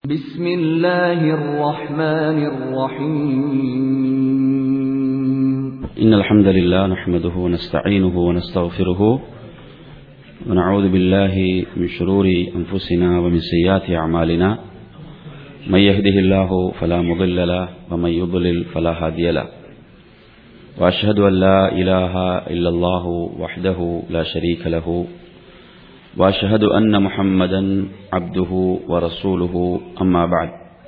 بسم الله الرحمن الرحيم إن الحمد لله نحمده ونستعينه ونستغفره ونعوذ بالله من شرور أنفسنا ومن سيئات أعمالنا من يهده الله فلا مضل له ومن يضلل فلا هادي له وأشهد أن لا إله إلا الله وحده لا شريك له وأشهد أن محمدا عبده ورسوله أما بعد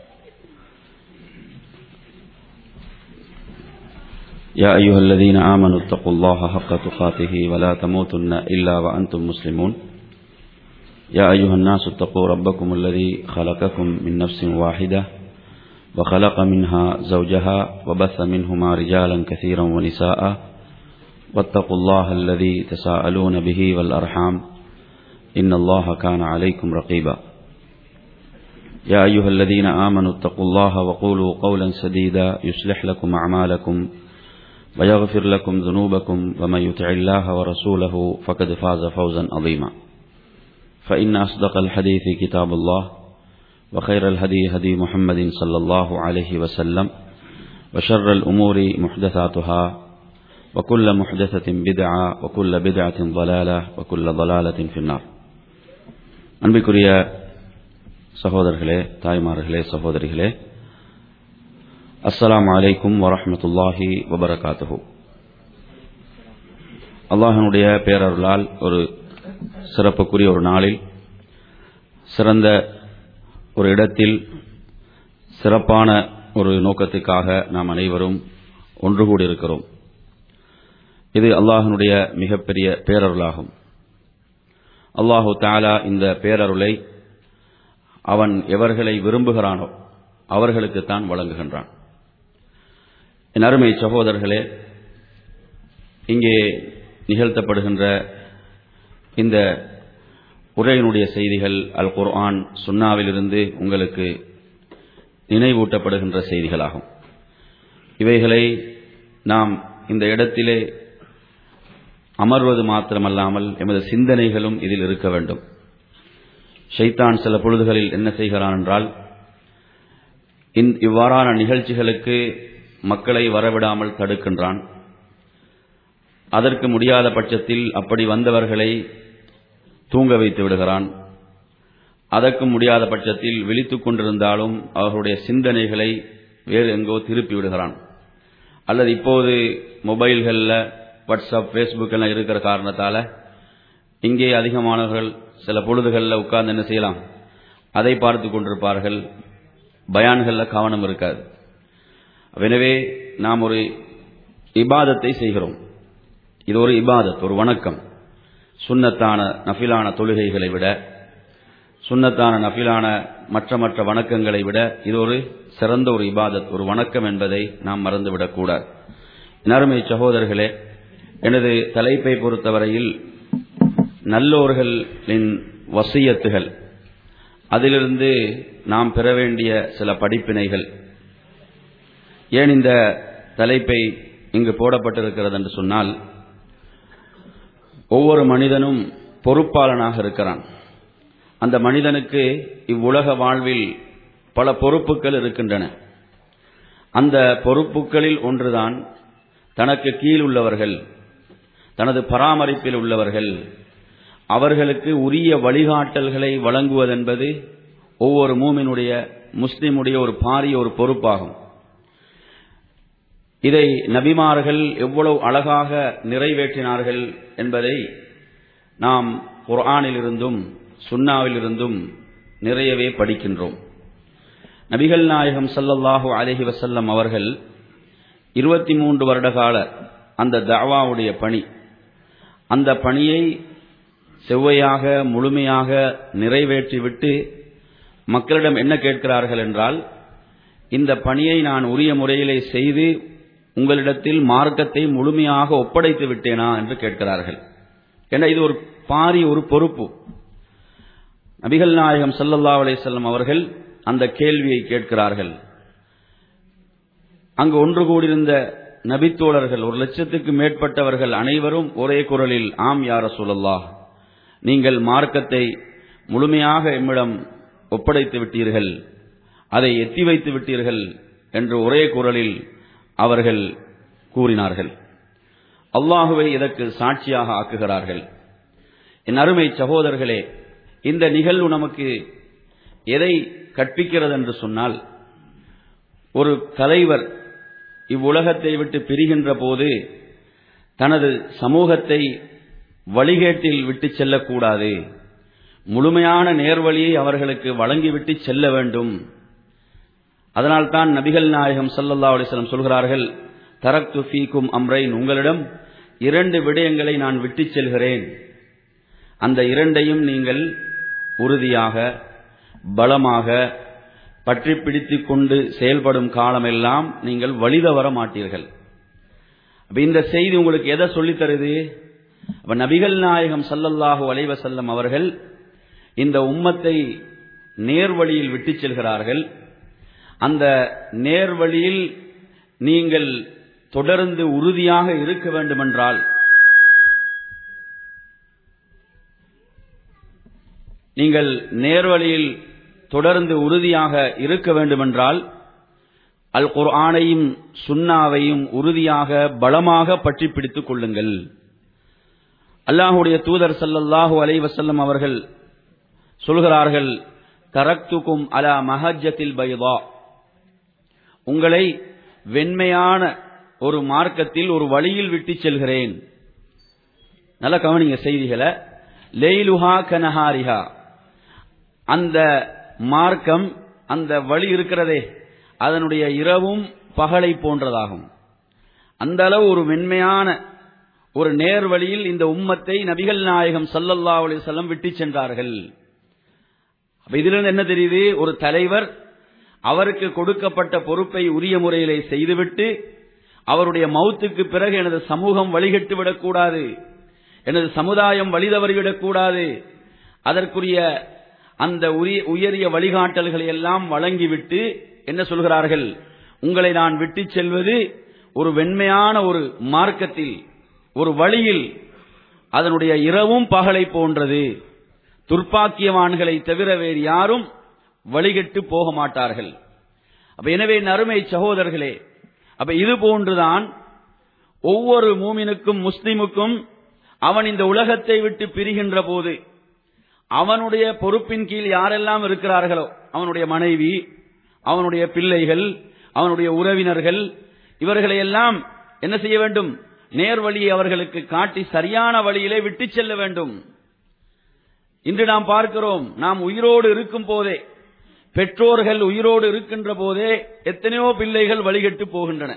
يا أيها الذين آمنوا اتقوا الله حق تقاته ولا تموتن إلا وأنتم مسلمون يا أيها الناس اتقوا ربكم الذي خلقكم من نفس واحدة وخلق منها زوجها وبث منهما رجالا كثيرا ونساء واتقوا الله الذي تساءلون به والأرحام إن الله كان عليكم رقيبا يا أيها الذين آمنوا اتقوا الله وقولوا قولا سديدا يصلح لكم أعمالكم ويغفر لكم ذنوبكم ومن يطع الله ورسوله فقد فاز فوزا عظيما فإن أصدق الحديث كتاب الله وخير الهدي هدي محمد صلى الله عليه وسلم وشر الأمور محدثاتها وكل محدثة بدعة وكل بدعة ضلالة وكل ضلالة في النار அன்பிற்குரிய சகோதரர்களே தாய்மார்களே சகோதரிகளே அஸ்ஸலாமு அலைக்கும் வரஹமத்துல்லாஹி வபரகாத்துஹு அல்லாஹனுடைய பேரருளால் ஒரு சிறப்புக்குரிய ஒரு நாளில் சிறந்த ஒரு இடத்தில் சிறப்பான ஒரு நோக்கத்துக்காக நாம் அனைவரும் ஒன்று கூடியிருக்கிறோம் இது அல்லாஹனுடைய மிகப்பெரிய பேரருளாகும் அல்லாஹு தாலா இந்த பேரருளை அவன் எவர்களை விரும்புகிறானோ அவர்களுக்குத்தான் வழங்குகின்றான் என் அருமை சகோதரர்களே இங்கே நிகழ்த்தப்படுகின்ற இந்த உரையினுடைய செய்திகள் அல் குர்ஆன் சுன்னாவிலிருந்து உங்களுக்கு நினைவூட்டப்படுகின்ற செய்திகளாகும் இவைகளை நாம் இந்த இடத்திலே அமர்வது மாத்திரமல்லாமல் எமது சிந்தனைகளும் இதில் இருக்க வேண்டும் ஷைத்தான் சில பொழுதுகளில் என்ன செய்கிறான் என்றால் இவ்வாறான நிகழ்ச்சிகளுக்கு மக்களை வரவிடாமல் தடுக்கின்றான் அதற்கு முடியாத பட்சத்தில் அப்படி வந்தவர்களை தூங்க வைத்து விடுகிறான் அதற்கு முடியாத பட்சத்தில் விழித்துக் கொண்டிருந்தாலும் அவர்களுடைய சிந்தனைகளை வேறு எங்கோ திருப்பி விடுகிறான் அல்லது இப்போது மொபைல்களில் வாட்ஸ்அப் ஃபேஸ்புக் எல்லாம் இருக்கிற காரணத்தால் இங்கே அதிகமானவர்கள் சில பொழுதுகளில் உட்கார்ந்து என்ன செய்யலாம் அதை பார்த்து கொண்டிருப்பார்கள் பயான்களில் கவனம் இருக்காது எனவே நாம் ஒரு இபாதத்தை செய்கிறோம் இது ஒரு இபாதத் ஒரு வணக்கம் சுண்ணத்தான நஃபிலான தொழுகைகளை விட சுண்ணத்தான நஃபிலான மற்ற மற்ற வணக்கங்களை விட இது ஒரு சிறந்த ஒரு இபாதத் ஒரு வணக்கம் என்பதை நாம் மறந்துவிடக்கூடாது நறுமை சகோதரர்களே எனது தலைப்பை பொறுத்தவரையில் நல்லோர்களின் வசியத்துகள் அதிலிருந்து நாம் பெற வேண்டிய சில படிப்பினைகள் ஏன் இந்த தலைப்பை இங்கு போடப்பட்டிருக்கிறது என்று சொன்னால் ஒவ்வொரு மனிதனும் பொறுப்பாளனாக இருக்கிறான் அந்த மனிதனுக்கு இவ்வுலக வாழ்வில் பல பொறுப்புகள் இருக்கின்றன அந்த பொறுப்புகளில் ஒன்றுதான் தனக்கு கீழ் உள்ளவர்கள் தனது பராமரிப்பில் உள்ளவர்கள் அவர்களுக்கு உரிய வழிகாட்டல்களை வழங்குவதென்பது ஒவ்வொரு மூமினுடைய முஸ்லிமுடைய ஒரு பாரிய ஒரு பொறுப்பாகும் இதை நபிமார்கள் எவ்வளவு அழகாக நிறைவேற்றினார்கள் என்பதை நாம் குர்ஆனிலிருந்தும் சுன்னாவிலிருந்தும் நிறையவே படிக்கின்றோம் நபிகள் நாயகம் சல்லல்லாஹு அலஹி வசல்லம் அவர்கள் இருபத்தி மூன்று வருடகால அந்த தவாவுடைய பணி அந்த பணியை செவ்வையாக முழுமையாக நிறைவேற்றிவிட்டு மக்களிடம் என்ன கேட்கிறார்கள் என்றால் இந்த பணியை நான் உரிய முறையிலே செய்து உங்களிடத்தில் மார்க்கத்தை முழுமையாக ஒப்படைத்து விட்டேனா என்று கேட்கிறார்கள் என இது ஒரு பாரிய ஒரு பொறுப்பு நபிகள் நாயகம் சல்லல்லா அலிசல்லம் அவர்கள் அந்த கேள்வியை கேட்கிறார்கள் அங்கு ஒன்று கூடியிருந்த நபித்தோழர்கள் ஒரு லட்சத்துக்கு மேற்பட்டவர்கள் அனைவரும் ஒரே குரலில் ஆம் யார சொல்லல்லா நீங்கள் மார்க்கத்தை முழுமையாக எம்மிடம் ஒப்படைத்து விட்டீர்கள் அதை எத்தி வைத்து விட்டீர்கள் என்று ஒரே குரலில் அவர்கள் கூறினார்கள் அல்லாஹுவை இதற்கு சாட்சியாக ஆக்குகிறார்கள் என் அருமை சகோதரர்களே இந்த நிகழ்வு நமக்கு எதை கற்பிக்கிறது என்று சொன்னால் ஒரு தலைவர் இவ்வுலகத்தை விட்டு பிரிகின்ற போது தனது சமூகத்தை வழிகேட்டில் விட்டு செல்லக்கூடாது முழுமையான நேர்வழியை அவர்களுக்கு வழங்கிவிட்டு செல்ல வேண்டும் அதனால்தான் நபிகள் நாயகம் சல்லல்லா அலிஸ்லம் சொல்கிறார்கள் தரக்து ஃபீக்கும் அம்ரைன் உங்களிடம் இரண்டு விடயங்களை நான் விட்டுச் செல்கிறேன் அந்த இரண்டையும் நீங்கள் உறுதியாக பலமாக பற்றி பிடித்துக் கொண்டு செயல்படும் காலமெல்லாம் நீங்கள் வழித வர மாட்டீர்கள் அப்ப இந்த செய்தி உங்களுக்கு எதை சொல்லித் தருது அப்ப நபிகள் நாயகம் சல்லல்லாஹு அலைவசல்லம் அவர்கள் இந்த உம்மத்தை நேர்வழியில் விட்டுச் செல்கிறார்கள் அந்த நேர்வழியில் நீங்கள் தொடர்ந்து உறுதியாக இருக்க வேண்டுமென்றால் நீங்கள் நேர்வழியில் தொடர்ந்து உறுதியாக இருக்க வேண்டுமென்றால் அல் குர்ஆனையும் சுன்னாவையும் உறுதியாக பலமாக பற்றி பிடித்துக் கொள்ளுங்கள் அல்லாஹுடைய தூதர் சல்லல்லாஹு அலைவசல்லம் அவர்கள் சொல்கிறார்கள் தரக்துக்கும் அலா மஹஜத்தில் பைதா உங்களை வெண்மையான ஒரு மார்க்கத்தில் ஒரு வழியில் விட்டுச் செல்கிறேன் நல்ல கவனிங்க செய்திகளை லெய்லுஹா கனஹாரிஹா அந்த மார்க்கம் அந்த வழி இருக்கிறதே அதனுடைய இரவும் பகலை போன்றதாகும் அந்த அளவு ஒரு மென்மையான ஒரு நேர் வழியில் இந்த உம்மத்தை நபிகள் நாயகம் சல்லல்லா அலிசல்லம் விட்டு சென்றார்கள் அப்ப இதிலிருந்து என்ன தெரியுது ஒரு தலைவர் அவருக்கு கொடுக்கப்பட்ட பொறுப்பை உரிய முறையிலே செய்துவிட்டு அவருடைய மௌத்துக்கு பிறகு எனது சமூகம் வழிகட்டு விடக்கூடாது எனது சமுதாயம் வழிதவறிவிடக்கூடாது அதற்குரிய அந்த உயரிய வழிகாட்டல்களை எல்லாம் வழங்கிவிட்டு என்ன சொல்கிறார்கள் உங்களை நான் விட்டு செல்வது ஒரு வெண்மையான ஒரு மார்க்கத்தில் ஒரு வழியில் அதனுடைய இரவும் பகலை போன்றது துர்ப்பாக்கியவான்களை தவிர வேறு யாரும் வழிகட்டு போக மாட்டார்கள் அப்ப எனவே நறுமை சகோதரர்களே அப்ப இது போன்றுதான் ஒவ்வொரு மூமினுக்கும் முஸ்லிமுக்கும் அவன் இந்த உலகத்தை விட்டு பிரிகின்ற போது அவனுடைய பொறுப்பின் கீழ் யாரெல்லாம் இருக்கிறார்களோ அவனுடைய மனைவி அவனுடைய பிள்ளைகள் அவனுடைய உறவினர்கள் இவர்களை எல்லாம் என்ன செய்ய வேண்டும் நேர் வழியை அவர்களுக்கு காட்டி சரியான வழியிலே விட்டு செல்ல வேண்டும் இன்று நாம் பார்க்கிறோம் நாம் உயிரோடு இருக்கும் போதே பெற்றோர்கள் உயிரோடு இருக்கின்ற போதே எத்தனையோ பிள்ளைகள் வழிகட்டு போகின்றன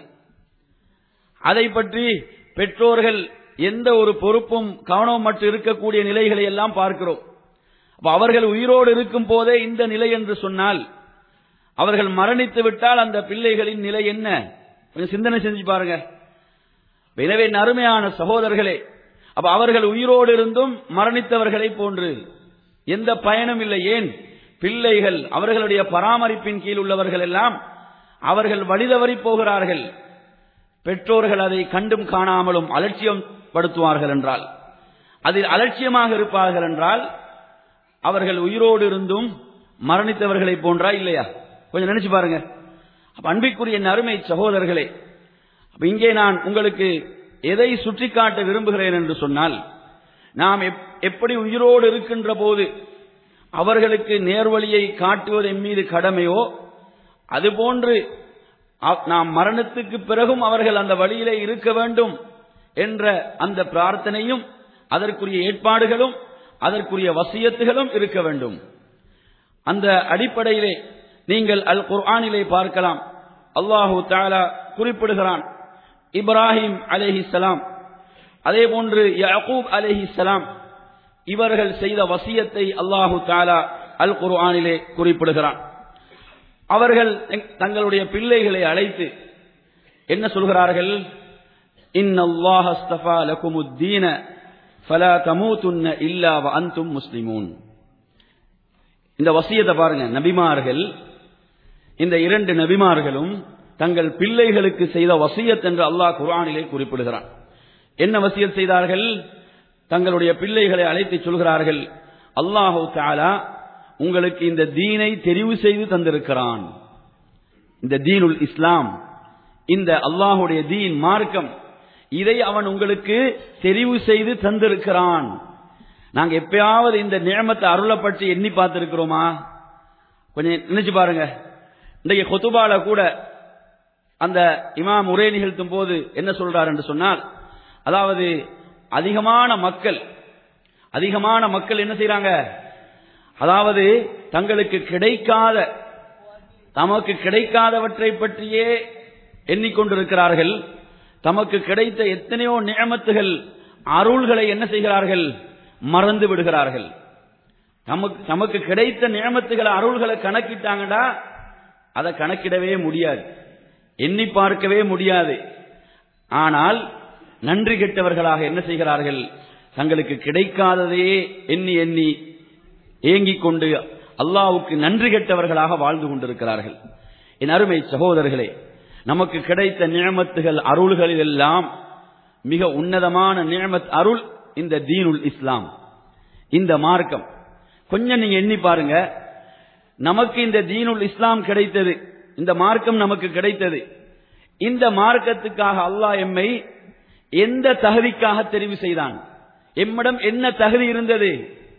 அதை பற்றி பெற்றோர்கள் எந்த ஒரு பொறுப்பும் கவனம் மட்டும் இருக்கக்கூடிய நிலைகளை எல்லாம் பார்க்கிறோம் அப்ப அவர்கள் உயிரோடு இருக்கும் போதே இந்த நிலை என்று சொன்னால் அவர்கள் மரணித்து விட்டால் அந்த பிள்ளைகளின் நிலை என்ன கொஞ்சம் சிந்தனை செஞ்சு பாருங்க எனவே நறுமையான சகோதரர்களே அப்ப அவர்கள் உயிரோடு இருந்தும் மரணித்தவர்களை போன்று எந்த பயனும் இல்லை ஏன் பிள்ளைகள் அவர்களுடைய பராமரிப்பின் கீழ் உள்ளவர்கள் எல்லாம் அவர்கள் வழிதவறி போகிறார்கள் பெற்றோர்கள் அதை கண்டும் காணாமலும் அலட்சியம் படுத்துவார்கள் என்றால் அதில் அலட்சியமாக இருப்பார்கள் என்றால் அவர்கள் உயிரோடு இருந்தும் மரணித்தவர்களை போன்றா இல்லையா கொஞ்சம் நினைச்சு பாருங்க அப்ப அன்பிற்குரிய நறுமை சகோதரர்களே அப்ப இங்கே நான் உங்களுக்கு எதை சுட்டிக்காட்ட விரும்புகிறேன் என்று சொன்னால் நாம் எப்படி உயிரோடு இருக்கின்ற போது அவர்களுக்கு நேர்வழியை காட்டுவது என் மீது கடமையோ அதுபோன்று நாம் மரணத்துக்கு பிறகும் அவர்கள் அந்த வழியிலே இருக்க வேண்டும் என்ற அந்த பிரார்த்தனையும் அதற்குரிய ஏற்பாடுகளும் அதற்குரிய வசியத்துகளும் இருக்க வேண்டும் அந்த அடிப்படையிலே நீங்கள் அல் குர்ஆனிலே பார்க்கலாம் அல்லாஹு தாலா குறிப்பிடுகிறான் இப்ராஹிம் அலேஹிசலாம் அதே போன்று யகூப் அலேஹிசலாம் இவர்கள் செய்த வசியத்தை அல்லாஹு தாலா அல் குர்ஆனிலே குறிப்பிடுகிறான் அவர்கள் தங்களுடைய பிள்ளைகளை அழைத்து என்ன சொல்கிறார்கள் இன்னல்லாஹ் அஸ்தஃபா லகுமுத்தீன ஃபலா தமூதுன்ன இல்லா வ அன்தும் முஸ்லிமூன் இந்த வசியத்தை பாருங்க நபிமார்கள் இந்த இரண்டு நபிமார்களும் தங்கள் பிள்ளைகளுக்கு செய்த வசியத் என்று அல்லாஹ் குர்ஆனிலே குறிப்பிடுகிறான் என்ன வசியத் செய்தார்கள் தங்களுடைய பிள்ளைகளை அழைத்து சொல்கிறார்கள் அல்லாஹு தாலா உங்களுக்கு இந்த தீனை தெரிவு செய்து தந்திருக்கிறான் இந்த தீனுல் இஸ்லாம் இந்த அல்லாஹுடைய தீன் மார்க்கம் இதை அவன் உங்களுக்கு தெரிவு செய்து தந்திருக்கிறான் நாங்க எப்பயாவது இந்த நியமத்தை அருளை பற்றி எண்ணி பார்த்திருக்கிறோமா கொஞ்சம் நினைச்சு பாருங்க இன்றைக்கு கொத்துபால கூட அந்த இமாம் உரை நிகழ்த்தும் போது என்ன சொல்றார் என்று சொன்னால் அதாவது அதிகமான மக்கள் அதிகமான மக்கள் என்ன செய்யறாங்க அதாவது தங்களுக்கு கிடைக்காத தமக்கு கிடைக்காதவற்றை பற்றியே எண்ணிக்கொண்டிருக்கிறார்கள் தமக்கு கிடைத்த எத்தனையோ நியமத்துகள் அருள்களை என்ன செய்கிறார்கள் மறந்து விடுகிறார்கள் நமக்கு நமக்கு கிடைத்த நியமத்துகளை அருள்களை கணக்கிட்டாங்கடா அதை கணக்கிடவே முடியாது எண்ணி பார்க்கவே முடியாது ஆனால் நன்றி கெட்டவர்களாக என்ன செய்கிறார்கள் தங்களுக்கு கிடைக்காததையே எண்ணி எண்ணி ஏங்கிக் கொண்டு அல்லாவுக்கு நன்றி கெட்டவர்களாக வாழ்ந்து கொண்டிருக்கிறார்கள் என் அருமை சகோதரர்களே நமக்கு கிடைத்த நியமத்துகள் அருள்களில் எல்லாம் மிக உன்னதமான நியமத் அருள் இந்த தீனுல் இஸ்லாம் இந்த மார்க்கம் கொஞ்சம் நீங்க எண்ணி பாருங்க நமக்கு இந்த தீனுல் இஸ்லாம் கிடைத்தது இந்த மார்க்கம் நமக்கு கிடைத்தது இந்த மார்க்கத்துக்காக அல்லாஹ் எம்மை எந்த தகுதிக்காக தெரிவு செய்தான் எம்மிடம் என்ன தகுதி இருந்தது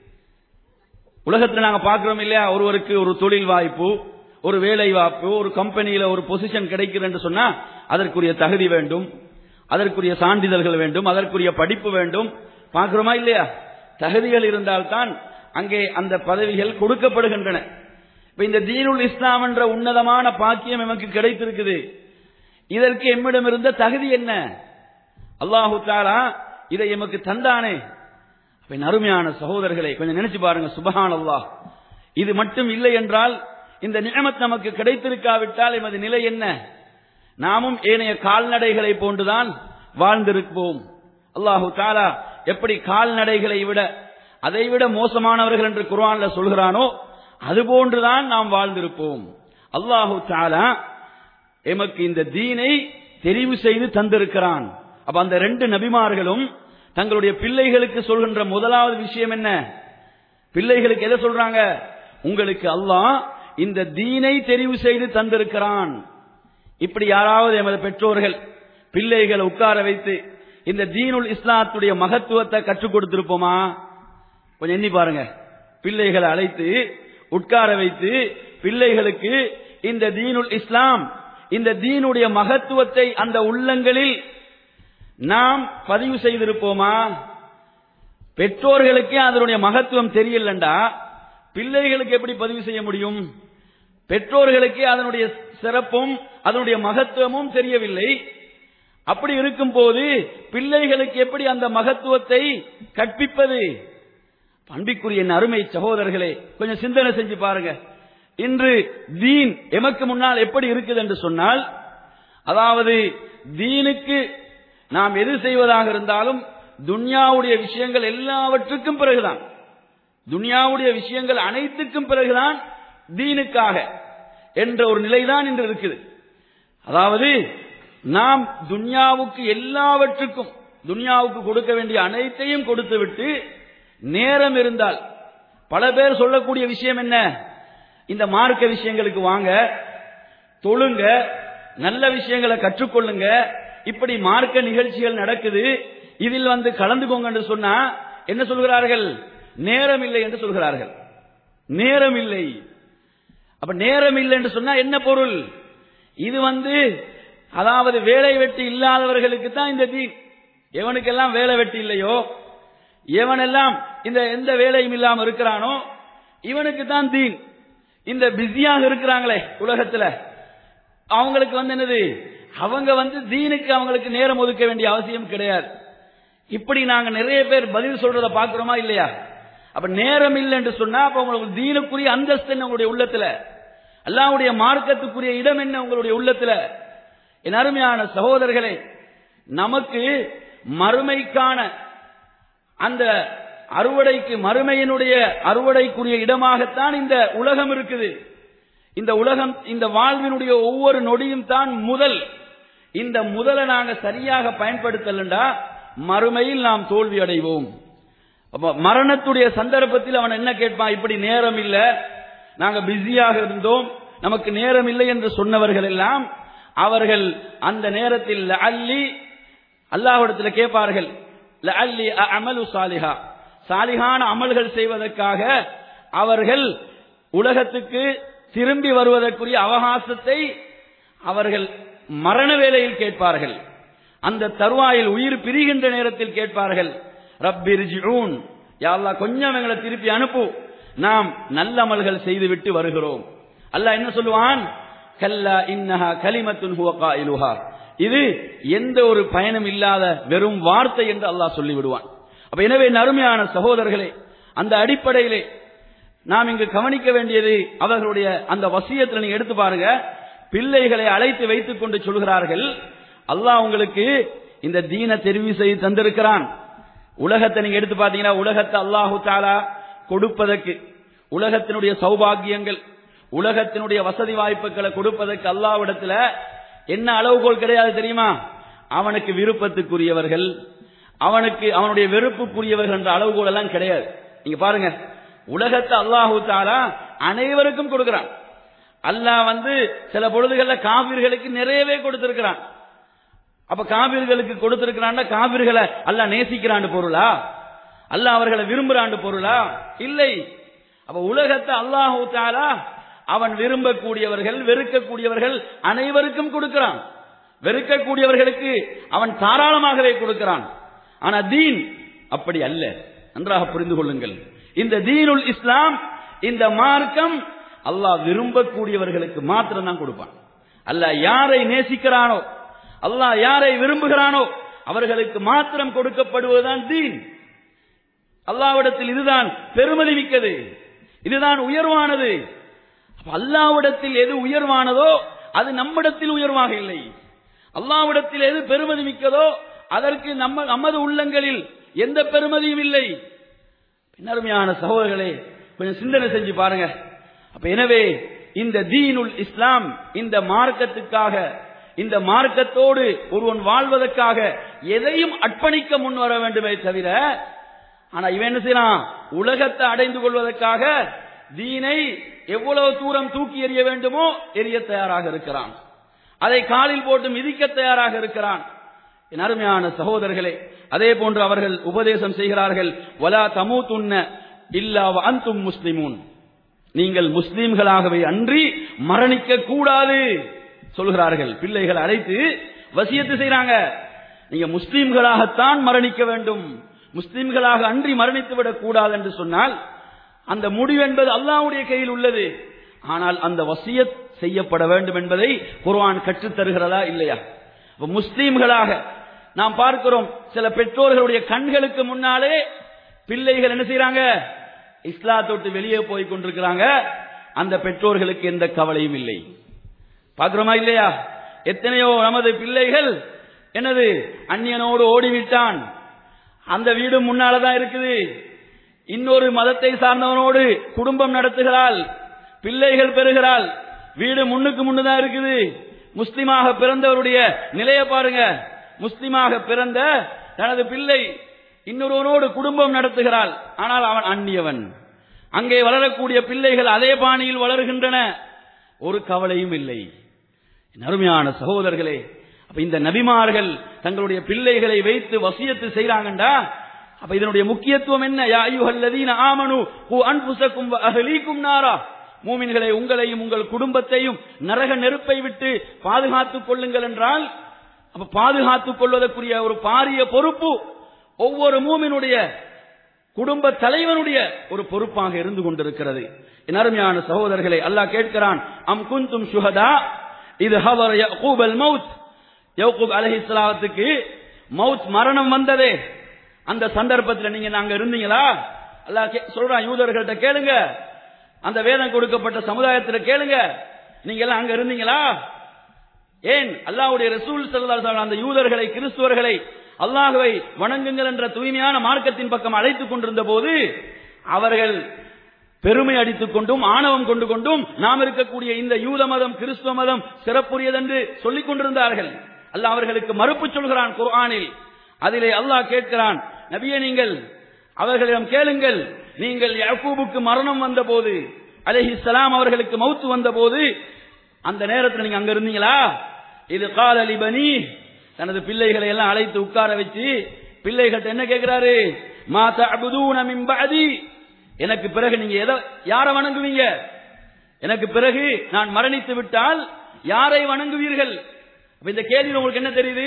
உலகத்தில் நாங்க பார்க்கிறோம் இல்லையா ஒருவருக்கு ஒரு தொழில் வாய்ப்பு ஒரு வேலை வாய்ப்பு ஒரு கம்பெனியில ஒரு பொசிஷன் கிடைக்குது என்று சொன்னா அதற்குரிய தகுதி வேண்டும் அதற்குரிய சான்றிதழ்கள் வேண்டும் அதற்குரிய படிப்பு வேண்டும் பார்க்கிறோமா இல்லையா தகுதிகள் இருந்தால்தான் அங்கே அந்த பதவிகள் கொடுக்கப்படுகின்றன இப்ப இந்த தீனுல் இஸ்லாம் என்ற உன்னதமான பாக்கியம் எமக்கு கிடைத்திருக்குது இதற்கு எம்மிடம் இருந்த தகுதி என்ன அல்லாஹு தாலா இதை எமக்கு தந்தானே அப்ப அருமையான சகோதரர்களை கொஞ்சம் நினைச்சு பாருங்க சுபஹான் அல்லாஹ் இது மட்டும் இல்லை என்றால் இந்த நியமத் நமக்கு கிடைத்திருக்காவிட்டால் எமது நிலை என்ன நாமும் ஏனைய கால்நடைகளை போன்றுதான் வாழ்ந்திருப்போம் அல்லாஹு தாலா எப்படி கால்நடைகளை விட அதைவிட மோசமானவர்கள் என்று குர்ஆன்ல சொல்கிறானோ அதுபோன்றுதான் நாம் வாழ்ந்திருப்போம் அல்லாஹு தாலா எமக்கு இந்த தீனை தெரிவு செய்து தந்திருக்கிறான் அப்ப அந்த ரெண்டு நபிமார்களும் தங்களுடைய பிள்ளைகளுக்கு சொல்கின்ற முதலாவது விஷயம் என்ன பிள்ளைகளுக்கு எதை சொல்றாங்க உங்களுக்கு அல்லாஹ் இந்த தீனை தெரிவு செய்து தந்திருக்கிறான் இப்படி யாராவது எமது பெற்றோர்கள் பிள்ளைகளை உட்கார வைத்து இந்த தீனுல் இஸ்லாத்துடைய மகத்துவத்தை கற்றுக் கொடுத்திருப்போமா கொஞ்சம் எண்ணி பாருங்க பிள்ளைகளை அழைத்து உட்கார வைத்து பிள்ளைகளுக்கு இந்த தீனுல் இஸ்லாம் இந்த தீனுடைய மகத்துவத்தை அந்த உள்ளங்களில் நாம் பதிவு செய்திருப்போமா பெற்றோர்களுக்கே அதனுடைய மகத்துவம் தெரியலண்டா பிள்ளைகளுக்கு எப்படி பதிவு செய்ய முடியும் பெற்றோர்களுக்கே அதனுடைய சிறப்பும் அதனுடைய மகத்துவமும் தெரியவில்லை அப்படி இருக்கும் போது பிள்ளைகளுக்கு எப்படி அந்த மகத்துவத்தை கற்பிப்பது அன்பிற்குரிய என் அருமை சகோதரர்களே கொஞ்சம் சிந்தனை செஞ்சு பாருங்க இன்று தீன் எமக்கு முன்னால் எப்படி இருக்குது என்று சொன்னால் அதாவது தீனுக்கு நாம் எது செய்வதாக இருந்தாலும் துன்யாவுடைய விஷயங்கள் எல்லாவற்றுக்கும் பிறகுதான் துன்யாவுடைய விஷயங்கள் அனைத்துக்கும் பிறகுதான் தீனுக்காக என்ற ஒரு நிலைதான் இன்று இருக்குது அதாவது நாம் துன்யாவுக்கு எல்லாவற்றுக்கும் துன்யாவுக்கு கொடுக்க வேண்டிய அனைத்தையும் கொடுத்துவிட்டு நேரம் இருந்தால் பல பேர் சொல்லக்கூடிய விஷயம் என்ன இந்த மார்க்க விஷயங்களுக்கு வாங்க தொழுங்க நல்ல விஷயங்களை கற்றுக்கொள்ளுங்க இப்படி மார்க்க நிகழ்ச்சிகள் நடக்குது இதில் வந்து கலந்துக்கோங்க என்று சொன்னா என்ன சொல்கிறார்கள் நேரம் இல்லை என்று சொல்கிறார்கள் நேரம் இல்லை அப்ப நேரம் இல்லை என்று சொன்னா என்ன பொருள் இது வந்து அதாவது வேலை வெட்டி இல்லாதவர்களுக்கு தான் இந்த தீன் எவனுக்கெல்லாம் வேலை வெட்டி இல்லையோ எவனெல்லாம் இந்த எந்த வேலையும் இல்லாம இருக்கிறானோ இவனுக்கு தான் தீன் இந்த பிஸியாக இருக்கிறாங்களே உலகத்துல அவங்களுக்கு வந்து என்னது அவங்க வந்து தீனுக்கு அவங்களுக்கு நேரம் ஒதுக்க வேண்டிய அவசியம் கிடையாது இப்படி நாங்க நிறைய பேர் பதில் சொல்றத பாக்குறோமா இல்லையா அப்ப நேரம் இல்லை என்று சொன்னா அப்ப உங்களுக்கு தீனுக்குரிய அந்தஸ்து என்ன உங்களுடைய உள்ளத்துல அல்லாவுடைய மார்க்கத்துக்குரிய இடம் என்ன உங்களுடைய உள்ளத்துல என் அருமையான சகோதரர்களே நமக்கு மறுமைக்கான அந்த அறுவடைக்கு மறுமையினுடைய அறுவடைக்குரிய இடமாகத்தான் இந்த உலகம் இருக்குது இந்த உலகம் இந்த வாழ்வினுடைய ஒவ்வொரு நொடியும் தான் முதல் இந்த முதலை நாங்க சரியாக பயன்படுத்தலண்டா மறுமையில் நாம் தோல்வி அடைவோம் அப்ப மரணத்துடைய சந்தர்ப்பத்தில் அவன் என்ன கேட்பான் இப்படி நேரம் இல்ல நாங்க பிஸியாக இருந்தோம் நமக்கு நேரம் இல்லை என்று சொன்னவர்கள் எல்லாம் அவர்கள் அந்த நேரத்தில் அல்லி அல்லாஹ்விடத்தில் கேட்பார்கள் லஅல்லி அமலு சாலிஹா சாலிஹான அமல்கள் செய்வதற்காக அவர்கள் உலகத்துக்கு திரும்பி வருவதற்குரிய அவகாசத்தை அவர்கள் மரண வேளையில் கேட்பார்கள் அந்த தருவாயில் உயிர் பிரிகின்ற நேரத்தில் கேட்பார்கள் ரப்பிர்ஜிஊன் யா அல்லாஹ் கொஞ்சம் எங்களை திருப்பி அனுப்பு நாம் நல்ல அமல்கள் செய்துவிட்டு வருகிறோம் அல்லாஹ் என்ன சொல்லுவான் கல்லா இன்னஹா கலிமத்துன் ஹுவ காயிலுஹா இது எந்த ஒரு பயனும் இல்லாத வெறும் வார்த்தை என்று அல்லாஹ் சொல்லி விடுவான் அப்ப எனவே நறுமையான சகோதரர்களே அந்த அடிப்படையிலே நாம் இங்கு கவனிக்க வேண்டியது அவர்களுடைய அந்த வசியத்தில் நீங்க எடுத்து பாருங்க பிள்ளைகளை அழைத்து வைத்துக் கொண்டு சொல்கிறார்கள் அல்லாஹ் உங்களுக்கு இந்த தீன தெரிவு செய்து தந்திருக்கிறான் உலகத்தை நீங்க எடுத்து பாத்தீங்கன்னா உலகத்தை அல்லாஹு தாலா கொடுப்பதற்கு உலகத்தினுடைய சௌபாகியங்கள் உலகத்தினுடைய வசதி வாய்ப்புகளை கொடுப்பதற்கு அல்லாவிடத்துல என்ன அளவுகோல் கிடையாது தெரியுமா அவனுக்கு விருப்பத்துக்குரியவர்கள் அவனுக்கு அவனுடைய வெறுப்புக்குரியவர்கள் என்ற அளவுகோல் எல்லாம் கிடையாது நீங்க பாருங்க உலகத்தை அல்லாஹு தாலா அனைவருக்கும் கொடுக்கிறான் அல்லாஹ் வந்து சில பொழுதுகள்ல காவிர்களுக்கு நிறையவே கொடுத்திருக்கிறான் அப்ப காவிர்களுக்கு கொடுத்திருக்கிறான் காவிர்களை அல்லாஹ் நேசிக்கிறான்னு பொருளா அல்லாஹ் அவர்களை விரும்புறான்னு பொருளா இல்லை அப்ப உலகத்தை அல்லாஹு தாலா அவன் விரும்பக்கூடியவர்கள் வெறுக்கக்கூடியவர்கள் அனைவருக்கும் கொடுக்கிறான் வெறுக்கக்கூடியவர்களுக்கு அவன் தாராளமாகவே கொடுக்கிறான் ஆனா தீன் அப்படி அல்ல நன்றாக புரிந்து கொள்ளுங்கள் இந்த தீனுல் இஸ்லாம் இந்த மார்க்கம் அல்லாஹ் விரும்பக்கூடியவர்களுக்கு மாத்திரம் தான் கொடுப்பான் அல்லாஹ் யாரை நேசிக்கிறானோ அல்லாஹ் யாரை விரும்புகிறானோ அவர்களுக்கு மாத்திரம் கொடுக்கப்படுவதுதான் தீன் அல்லாவிடத்தில் இதுதான் பெருமதி மிக்கது இதுதான் உயர்வானது அப்ப அல்லாவிடத்தில் எது உயர்வானதோ அது நம்மிடத்தில் உயர்வாக இல்லை அல்லாவிடத்தில் எது பெருமதி மிக்கதோ அதற்கு நம்ம நமது உள்ளங்களில் எந்த பெருமதியும் இல்லை அருமையான சகோதரர்களே கொஞ்சம் சிந்தனை செஞ்சு பாருங்க அப்ப எனவே இந்த தீனுல் இஸ்லாம் இந்த மார்க்கத்துக்காக இந்த மார்க்கத்தோடு ஒருவன் வாழ்வதற்காக எதையும் அர்ப்பணிக்க முன் வர வேண்டுமே தவிர ஆனா இவன் என்ன செய்யறான் உலகத்தை அடைந்து கொள்வதற்காக தீனை எவ்வளவு தூரம் தூக்கி எறிய வேண்டுமோ எரிய தயாராக இருக்கிறான் அதை காலில் போட்டு மிதிக்க தயாராக இருக்கிறான் என் அருமையான சகோதரர்களே அதே போன்று அவர்கள் உபதேசம் செய்கிறார்கள் வலா தமூத்துன்ன இல்லா அந்தும் முஸ்லிமூன் நீங்கள் முஸ்லிம்களாகவே அன்றி மரணிக்க கூடாது சொல்கிறார்கள் பிள்ளைகள் அழைத்து வசியத்து செய்றாங்க நீங்க முஸ்லிம்களாகத்தான் மரணிக்க வேண்டும் முஸ்லிம்களாக அன்றி மரணித்து விடக் கூடாது என்று சொன்னால் அந்த முடிவு என்பது அல்லாஹ்வுடைய கையில் உள்ளது ஆனால் அந்த வசியத் செய்யப்பட வேண்டும் என்பதை குர்ஆன் கற்றுத் தருகிறதா இல்லையா அப்ப முஸ்லீம்களாக நாம் பார்க்கிறோம் சில பெற்றோர்களுடைய கண்களுக்கு முன்னாலே பிள்ளைகள் என்ன செய்யறாங்க இஸ்லாத்தொட்டு வெளியே போய் கொண்டிருக்கிறாங்க அந்த பெற்றோர்களுக்கு எந்த கவலையும் இல்லை பார்க்கிறோமா இல்லையா எத்தனையோ நமது பிள்ளைகள் என்னது அந்நியனோடு ஓடிவிட்டான் அந்த வீடு முன்னாலதான் இருக்குது இன்னொரு மதத்தை சார்ந்தவனோடு குடும்பம் நடத்துகிறாள் பிள்ளைகள் பெறுகிறாள் வீடு முன்னுக்கு முன்னுதான் இருக்குது முஸ்லிமாக பிறந்தவருடைய நிலைய பாருங்க முஸ்லிமாக பிறந்த தனது பிள்ளை இன்னொருவனோடு குடும்பம் நடத்துகிறாள் ஆனால் அவன் அந்நியவன் அங்கே வளரக்கூடிய பிள்ளைகள் அதே பாணியில் வளர்கின்றன ஒரு கவலையும் இல்லை என் அருமையான சகோதரர்களே அப்ப இந்த நபிமார்கள் தங்களுடைய பிள்ளைகளை வைத்து வசியத்து செய்றாங்கண்டா அப்ப இதனுடைய முக்கியத்துவம் என்ன யா அய்யுஹல்லதீன ஆமனு ஹு அன்ஃபுஸக்கும் வ அஹ்லீக்கும் நாரா மூமின்களை உங்களையும் உங்கள் குடும்பத்தையும் நரக நெருப்பை விட்டு பாதுகாத்துக் கொள்ளுங்கள் என்றால் அப்ப பாதுகாத்துக் கொள்வதற்குரிய ஒரு பாரிய பொறுப்பு ஒவ்வொரு மூமினுடைய குடும்ப தலைவனுடைய ஒரு பொறுப்பாக இருந்து கொண்டிருக்கிறது என் அருமையான சகோதரர்களை அல்லாஹ் கேட்கிறான் அம் குந்தும் சுஹதா இது ஹவர் யக்கூப் அல் மவுத் யக்கூப் அலைஹிஸ்ஸலாத்துக்கு மவுத் மரணம் வந்ததே அந்த சந்தர்ப்பத்தில் நீங்க நாங்க இருந்தீங்களா அல்லாஹ் கே- சொல்றான் யூதர்கள்ட்ட கேளுங்க அந்த வேதம் கொடுக்கப்பட்ட சமுதாயத்தில் கேளுங்க நீங்க எல்லாம் அங்க இருந்தீங்களா ஏன் அல்லாஹ்வுடைய ரசூல் ஸல்லல்லாஹு அலைஹி வஸல்லம் அந்த யூதர்களை கிறிஸ்துவர்களை அல்லாஹ்வை வணங்குங்கள் என்ற தூய்மையான மார்க்கத்தின் பக்கம் அழைத்துக் கொண்டிருந்த போது அவர்கள் பெருமை அடித்துக் கொண்டும் ஆணவம் கொண்டு கொண்டும் நாம் இருக்கக்கூடிய இந்த யூத மதம் கிறிஸ்துவ மதம் சிறப்புரியதென்று சொல்லிக் கொண்டிருந்தார்கள் அல்லாஹ் அவர்களுக்கு மறுப்பு சொல்கிறான் குர்ஆனில் அதிலே அல்லாஹ் கேட்கிறான் நபியே நீங்கள் அவர்களிடம் கேளுங்கள் நீங்கள் யாக்கூபுக்கு மரணம் வந்தபோது அலைஹிஸ்ஸலாம் அவர்களுக்கு மௌத்து வந்த போது அந்த நேரத்தில் நீங்க அங்க இருந்தீங்களா இது கால லிபனி தனது பிள்ளைகளை எல்லாம் அழைத்து உட்கார வச்சு பிள்ளைகள்ட்ட என்ன கேட்கிறாரு மா தஅபுதூன மின் பஅதி எனக்கு பிறகு நீங்க எதை யாரை வணங்குவீங்க எனக்கு பிறகு நான் மரணித்து விட்டால் யாரை வணங்குவீர்கள் அப்ப இந்த கேள்வியில் உங்களுக்கு என்ன தெரியுது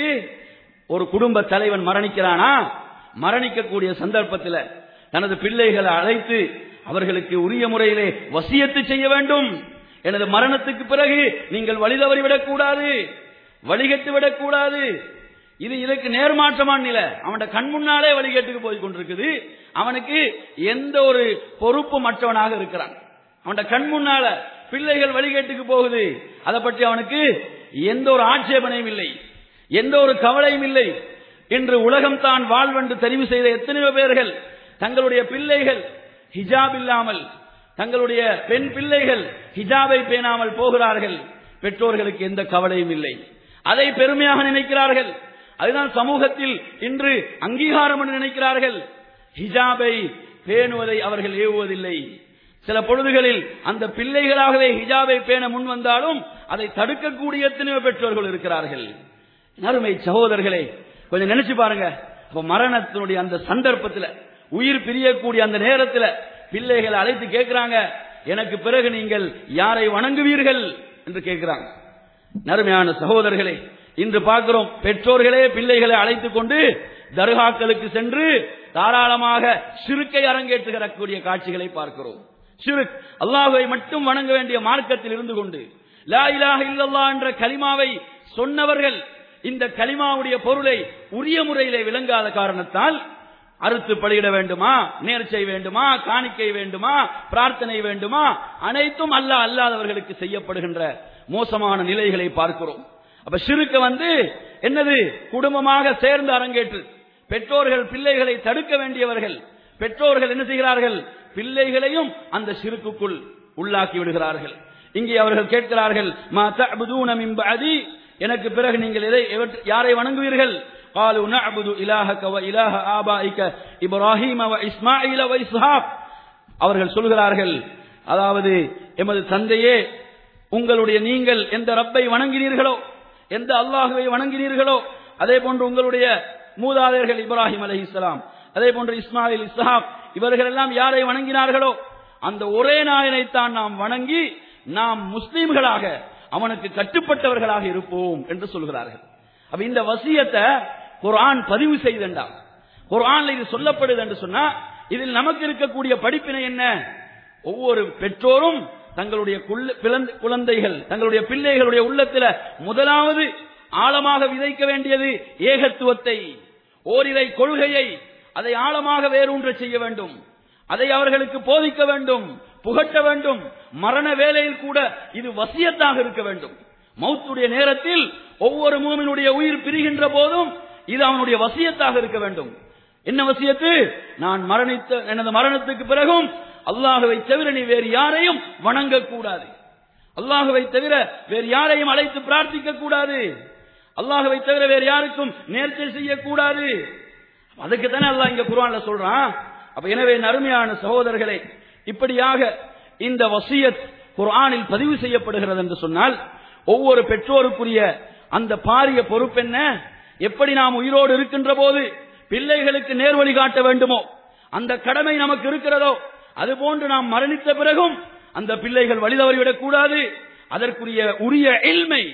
ஒரு குடும்ப தலைவன் மரணிக்கிறானா மரணிக்கக்கூடிய சந்தர்ப்பத்தில் தனது பிள்ளைகளை அழைத்து அவர்களுக்கு உரிய முறையிலே வசியத்து செய்ய வேண்டும் எனது மரணத்துக்கு பிறகு நீங்கள் வழி தவறிவிடக் கூடாது வழிகட்டு விடக்கூடாது இது இதற்கு நேர்மாற்றமான நிலை அவனோட கண் முன்னாலே வழிகேட்டுக்கு போய் கொண்டிருக்குது அவனுக்கு எந்த ஒரு பொறுப்பு மற்றவனாக இருக்கிறான் அவனோட கண் முன்னால பிள்ளைகள் வழிகேட்டுக்கு போகுது அதை பற்றி அவனுக்கு எந்த ஒரு ஆட்சேபனையும் இல்லை எந்த ஒரு கவலையும் இல்லை இன்று உலகம் தான் வாழ்வென்று தெரிவு செய்த எத்தனையோ பேர்கள் தங்களுடைய பிள்ளைகள் ஹிஜாப் இல்லாமல் தங்களுடைய பெண் பிள்ளைகள் ஹிஜாபை பேணாமல் போகிறார்கள் பெற்றோர்களுக்கு எந்த கவலையும் இல்லை அதை பெருமையாக நினைக்கிறார்கள் அதுதான் சமூகத்தில் இன்று அங்கீகாரம் என்று நினைக்கிறார்கள் ஹிஜாபை பேணுவதை அவர்கள் ஏவுவதில்லை சில பொழுதுகளில் அந்த பிள்ளைகளாகவே ஹிஜாபை பேண முன் வந்தாலும் அதை தடுக்கக்கூடிய எத்தனையோ பெற்றோர்கள் இருக்கிறார்கள் அருமை சகோதரர்களே கொஞ்சம் நினைச்சு பாருங்க அப்ப மரணத்தினுடைய அந்த சந்தர்ப்பத்தில் உயிர் பிரியக்கூடிய அந்த நேரத்தில் பிள்ளைகளை அழைத்து கேட்கிறாங்க எனக்கு பிறகு நீங்கள் யாரை வணங்குவீர்கள் என்று கேட்கிறாங்க நறுமையான சகோதரர்களே இன்று பார்க்கிறோம் பெற்றோர்களே பிள்ளைகளை அழைத்துக் கொண்டு தர்காக்களுக்கு சென்று தாராளமாக சிறுக்கை அரங்கேற்றுகிறக்கூடிய காட்சிகளை பார்க்கிறோம் சிறுக் அல்லாஹுவை மட்டும் வணங்க வேண்டிய மார்க்கத்தில் இருந்து கொண்டு லா இலாஹ இல்லல்லா என்ற கலிமாவை சொன்னவர்கள் இந்த கலிமாவுடைய பொருளை உரிய முறையிலே விளங்காத காரணத்தால் அறுத்து பலியிட வேண்டுமா நேர்ச்சை வேண்டுமா காணிக்கை வேண்டுமா பிரார்த்தனை வேண்டுமா அனைத்தும் அல்ல அல்லாதவர்களுக்கு செய்யப்படுகின்ற மோசமான நிலைகளை பார்க்கிறோம் அப்ப சிறுக்க வந்து என்னது குடும்பமாக சேர்ந்து அரங்கேற்று பெற்றோர்கள் பிள்ளைகளை தடுக்க வேண்டியவர்கள் பெற்றோர்கள் என்ன செய்கிறார்கள் பிள்ளைகளையும் அந்த சிறுக்குக்குள் உள்ளாக்கி விடுகிறார்கள் இங்கே அவர்கள் கேட்கிறார்கள் மா தஅபுதூன மின் பஅதி எனக்கு பிறகு நீங்கள் எதை எவற்றை- யாரை வணங்குவீர்கள் قالوا نعبد إلهك وإله آبائك إبراهيم وإسماعيل وإسحاق அவர்கள் சொல்கிறார்கள் அதாவது எமது தந்தையே உங்களுடைய நீங்கள் எந்த ரப்பை வணங்கினீர்களோ எந்த அல்லாஹுவை வணங்கினீர்களோ அதே போன்று உங்களுடைய மூதாதையர்கள் இப்ராஹிம் அலைஹிஸ்ஸலாம் அதே போன்று இஸ்மாயில் இஸ்ஹாக் இவர்கள் எல்லாம் யாரை வணங்கினார்களோ அந்த ஒரே நாயனைத்தான் நாம் வணங்கி நாம் முஸ்லீம்களாக அவனுக்கு கட்டுப்பட்டவர்களாக இருப்போம் என்று சொல்கிறார்கள் அப்ப இந்த வசியத்தை குர்ஆன் பதிவு செய்தண்டா குர்ஆன்ல இது சொல்லப்படுது என்று சொன்னா இதில் நமக்கு இருக்கக்கூடிய படிப்பினை என்ன ஒவ்வொரு பெற்றோரும் தங்களுடைய குள்ள- பிளந்த- குழந்தைகள் தங்களுடைய பிள்ளைகளுடைய உள்ளத்துல முதலாவது ஆழமாக விதைக்க வேண்டியது ஏகத்துவத்தை ஓரிரை கொள்கையை அதை ஆழமாக வேரூன்ற செய்ய வேண்டும் அதை அவர்களுக்கு போதிக்க வேண்டும் புகட்ட வேண்டும் மரண வேலையில் கூட இது வசியத்தாக இருக்க வேண்டும் மௌத்துடைய நேரத்தில் ஒவ்வொரு மூமினுடைய உயிர் பிரிகின்ற போதும் இது அவனுடைய வசியத்தாக இருக்க வேண்டும் என்ன வசியத்து நான் மரணித்த எனது மரணத்துக்கு பிறகும் அல்லாஹுவை தவிர நீ வேறு யாரையும் வணங்கக்கூடாது அல்லாஹுவை தவிர வேறு யாரையும் அழைத்து பிரார்த்திக்க கூடாது அல்லாஹுவை தவிர வேறு யாருக்கும் நேர்ச்சை செய்யக்கூடாது அதுக்கு தானே அல்லாஹ் இங்க குர்ஆன்ல சொல்றான் அப்ப எனவே நறுமையான சகோதரர்களே இப்படியாக இந்த வசியத் குர்ஆனில் பதிவு செய்யப்படுகிறது என்று சொன்னால் ஒவ்வொரு பெற்றோருக்குரிய அந்த பாரிய பொறுப்பென்ன எப்படி நாம் உயிரோடு இருக்கின்ற போது பிள்ளைகளுக்கு நேர்வழி காட்ட வேண்டுமோ அந்த கடமை நமக்கு இருக்கிறதோ அதுபோன்று நாம் மரணித்த பிறகும் அந்த பிள்ளைகள் வழிதவறிவிடக் கூடாது அதற்குரிய உரிய இல்மை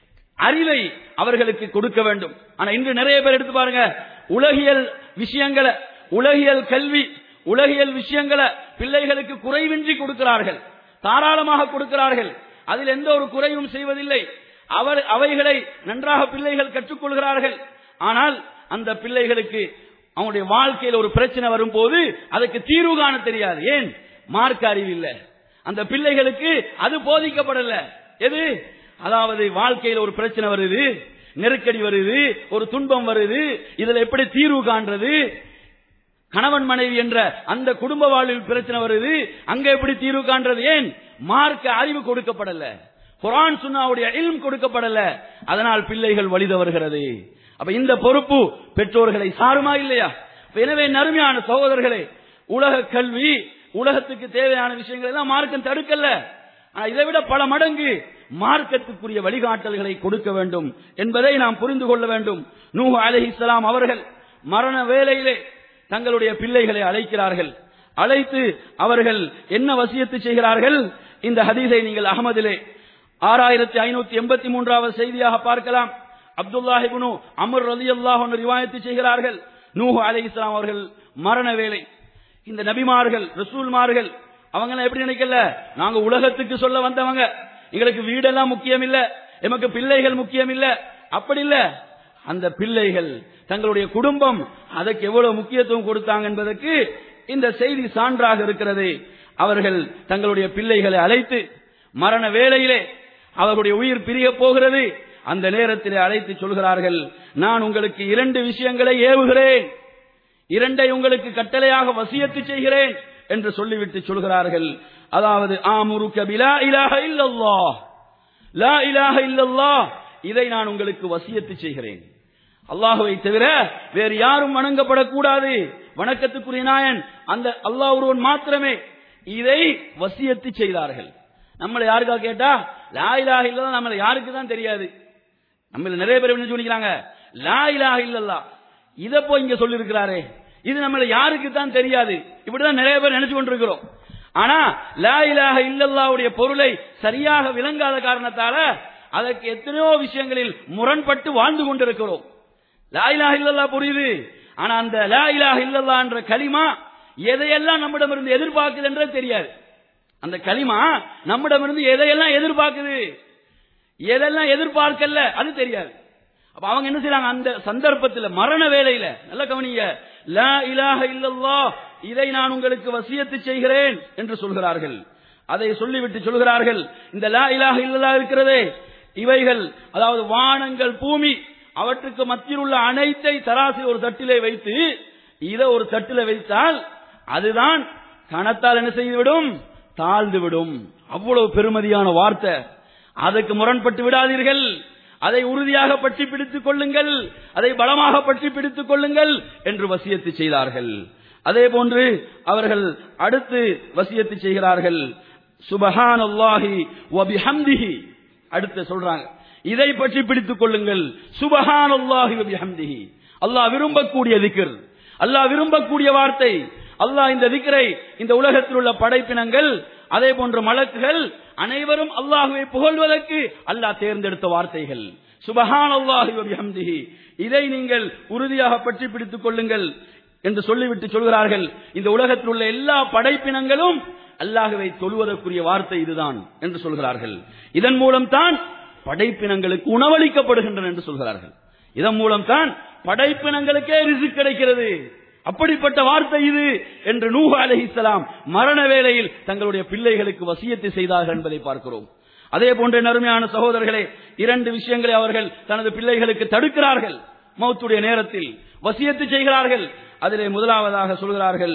அறிவை அவர்களுக்கு கொடுக்க வேண்டும் ஆனா இன்று நிறைய பேர் எடுத்து பாருங்க உலகியல் விஷயங்களை உலகியல் கல்வி உலகியல் விஷயங்களை பிள்ளைகளுக்கு குறைவின்றி கொடுக்கிறார்கள் தாராளமாக கொடுக்கிறார்கள் அதில் எந்த ஒரு குறையும் செய்வதில்லை அவர் அவைகளை நன்றாக பிள்ளைகள் கற்றுக்கொள்கிறார்கள் ஆனால் அந்த பிள்ளைகளுக்கு அவங்களுடைய வாழ்க்கையில் ஒரு பிரச்சனை வரும்போது அதுக்கு தீர்வு காண தெரியாது ஏன் மார்க்க அறிவு இல்லை அந்த பிள்ளைகளுக்கு அது போதிக்கப்படல எது அதாவது வாழ்க்கையில் ஒரு பிரச்சனை வருது நெருக்கடி வருது ஒரு துன்பம் வருது இதுல எப்படி தீர்வு காண்றது கணவன் மனைவி என்ற அந்த குடும்ப வாழ்வில் பிரச்சனை வருது அங்க எப்படி தீர்வு காண்றது ஏன் மார்க்க அறிவு கொடுக்கப்படல குரான் சுன்னாவுடைய இல்ம் கொடுக்கப்படல அதனால் பிள்ளைகள் வழிதவறுகிறது அப்ப இந்த பொறுப்பு பெற்றோர்களை சாருமா இல்லையா அப்ப எனவே நறுமையான சகோதரர்களே உலக கல்வி உலகத்துக்கு தேவையான விஷயங்கள் எல்லாம் மார்க்கம் தடுக்கல ஆனா இதை விட பல மடங்கு மார்க்கத்துக்குரிய வழிகாட்டல்களை கொடுக்க வேண்டும் என்பதை நாம் புரிந்து கொள்ள வேண்டும் நூஹ் அலைஹிஸ்ஸலாம் அவர்கள் மரண வேளையிலே தங்களுடைய பிள்ளைகளை அழைக்கிறார்கள் அழைத்து அவர்கள் என்ன வசியத்து செய்கிறார்கள் இந்த ஹதீஸை நீங்கள் அகமதிலே ஆறாயிரத்தி ஐநூத்தி எண்பத்தி மூன்றாவது செய்தியாக பார்க்கலாம் அப்துல்லாஹிபுனு அமர் ரலி அல்லாஹ் ரிவாயத்து செய்கிறார்கள் நூஹு அலை இஸ்லாம் அவர்கள் மரண வேலை இந்த நபிமார்கள் ரசூல்மார்கள் அவங்க எப்படி நினைக்கல நாங்க உலகத்துக்கு சொல்ல வந்தவங்க எங்களுக்கு வீடெல்லாம் முக்கியம் இல்ல எமக்கு பிள்ளைகள் முக்கியம் இல்ல அப்படி இல்ல அந்த பிள்ளைகள் தங்களுடைய குடும்பம் அதற்கு எவ்வளவு முக்கியத்துவம் கொடுத்தாங்க என்பதற்கு இந்த செய்தி சான்றாக இருக்கிறது அவர்கள் தங்களுடைய பிள்ளைகளை அழைத்து மரண வேளையிலே அவர்களுடைய உயிர் பிரிய போகிறது அந்த நேரத்திலே அழைத்து சொல்கிறார்கள் நான் உங்களுக்கு இரண்டு விஷயங்களை ஏவுகிறேன் இரண்டை உங்களுக்கு கட்டளையாக வசியத்து செய்கிறேன் என்று சொல்லிவிட்டு சொல்கிறார்கள் அதாவது ஆமுருக்க பிலா இலாஹ இல்லல்லாஹ் லா இலாஹ இல்லல்லாஹ் இதை நான் உங்களுக்கு வசியத்து செய்கிறேன் அல்லாஹுவை தவிர வேறு யாரும் வணங்கப்படக்கூடாது வணக்கத்துக்குரிய நாயன் அந்த அல்லாஹ் ஒருவன் மாத்திரமே இதை வசியத்து செய்தார்கள் நம்மளை யாருக்கா கேட்டா லா இலாஹ இல்லல்லா நம்மள யாருக்கு தான் தெரியாது நம்மள நிறைய பேர் என்ன சொல்லிக்கிறாங்க லா இலாஹ இல்லல்லா இத போய் இங்க சொல்லி இருக்கிறாரே இது நம்மள யாருக்கு தான் தெரியாது இப்படிதான் நிறைய பேர் நினைச்சு கொண்டிருக்கிறோம் ஆனா லா இலாஹ இல்லல்லாவுடைய பொருளை சரியாக விளங்காத காரணத்தால அதற்கு எத்தனையோ விஷயங்களில் முரண்பட்டு வாழ்ந்து கொண்டிருக்கிறோம் லா இலாஹ இல்லல்லா புரியுது ஆனா அந்த லா இலாஹ இல்லல்லா என்ற களிமா எதையெல்லாம் நம்மிடமிருந்து எதிர்பார்க்குது என்றே தெரியாது அந்த களிமா நம்மிடமிருந்து எதையெல்லாம் எதிர்பார்க்குது எதெல்லாம் எதிர்பார்க்கல அது தெரியாது அப்ப அவங்க என்ன செய்யறாங்க அந்த சந்தர்ப்பத்தில் மரண வேலையில நல்ல கவனிங்க லா இலாஹ இல்லல்லா இதை நான் உங்களுக்கு வசியத்து செய்கிறேன் என்று சொல்கிறார்கள் அதை சொல்லிவிட்டு சொல்கிறார்கள் இந்த லா இலாஹ இல்லல்லா இருக்கிறதே இவைகள் அதாவது வானங்கள் பூமி அவற்றுக்கு மத்தியில் உள்ள அனைத்தை தராசி ஒரு தட்டிலே வைத்து இதை ஒரு தட்டில வைத்தால் அதுதான் கணத்தால் என்ன செய்துவிடும் தாழ்ந்து விடும் அவ்வளவு பெருமதியான வார்த்தை அதுக்கு முரண்பட்டு விடாதீர்கள் அதை உறுதியாக பற்றி பிடித்துக் கொள்ளுங்கள் அதை பலமாக பற்றி பிடித்துக் கொள்ளுங்கள் என்று வசியத்து செய்தார்கள் அதே போன்று அவர்கள் அடுத்து வசியத்து செய்கிறார்கள் சுபஹான் அல்லாஹி வபிஹம்திஹி அடுத்து சொல்றாங்க இதை பற்றி பிடித்துக் கொள்ளுங்கள் சுபஹான் அல்லாஹி வபிஹம்திஹி அல்லாஹ் விரும்பக்கூடிய திக்ர் அல்லாஹ் விரும்பக்கூடிய வார்த்தை அல்லாஹ் இந்த திக்ரை இந்த உலகத்தில் உள்ள படைப்பினங்கள் அதே போன்ற மலக்குகள் அனைவரும் அல்லாஹுவை புகழ்வதற்கு அல்லாஹ் தேர்ந்தெடுத்த வார்த்தைகள் சுபஹான் அல்லாஹி வபிஹம்திஹி இதை நீங்கள் உறுதியாக பற்றி பிடித்துக் கொள்ளுங்கள் என்று சொல்லிவிட்டு சொல்கிறார்கள் இந்த உலகத்தில் உள்ள எல்லா படைப்பினங்களும் அல்லாஹுவை தொழுவதற்குரிய வார்த்தை இதுதான் என்று சொல்கிறார்கள் இதன் மூலம் தான் படைப்பினங்களுக்கு உணவளிக்கப்படுகின்றன என்று சொல்கிறார்கள் இதன் மூலம் தான் படைப்பினங்களுக்கே ரிசு கிடைக்கிறது அப்படிப்பட்ட வார்த்தை இது என்று நூஹ் அலஹிசலாம் மரண வேளையில் தங்களுடைய பிள்ளைகளுக்கு வசியத்தை செய்தார்கள் என்பதை பார்க்கிறோம் அதே போன்ற நறுமையான சகோதரர்களே இரண்டு விஷயங்களை அவர்கள் தனது பிள்ளைகளுக்கு தடுக்கிறார்கள் மௌத்துடைய நேரத்தில் வசியத்து செய்கிறார்கள் அதிலே முதலாவதாக சொல்கிறார்கள்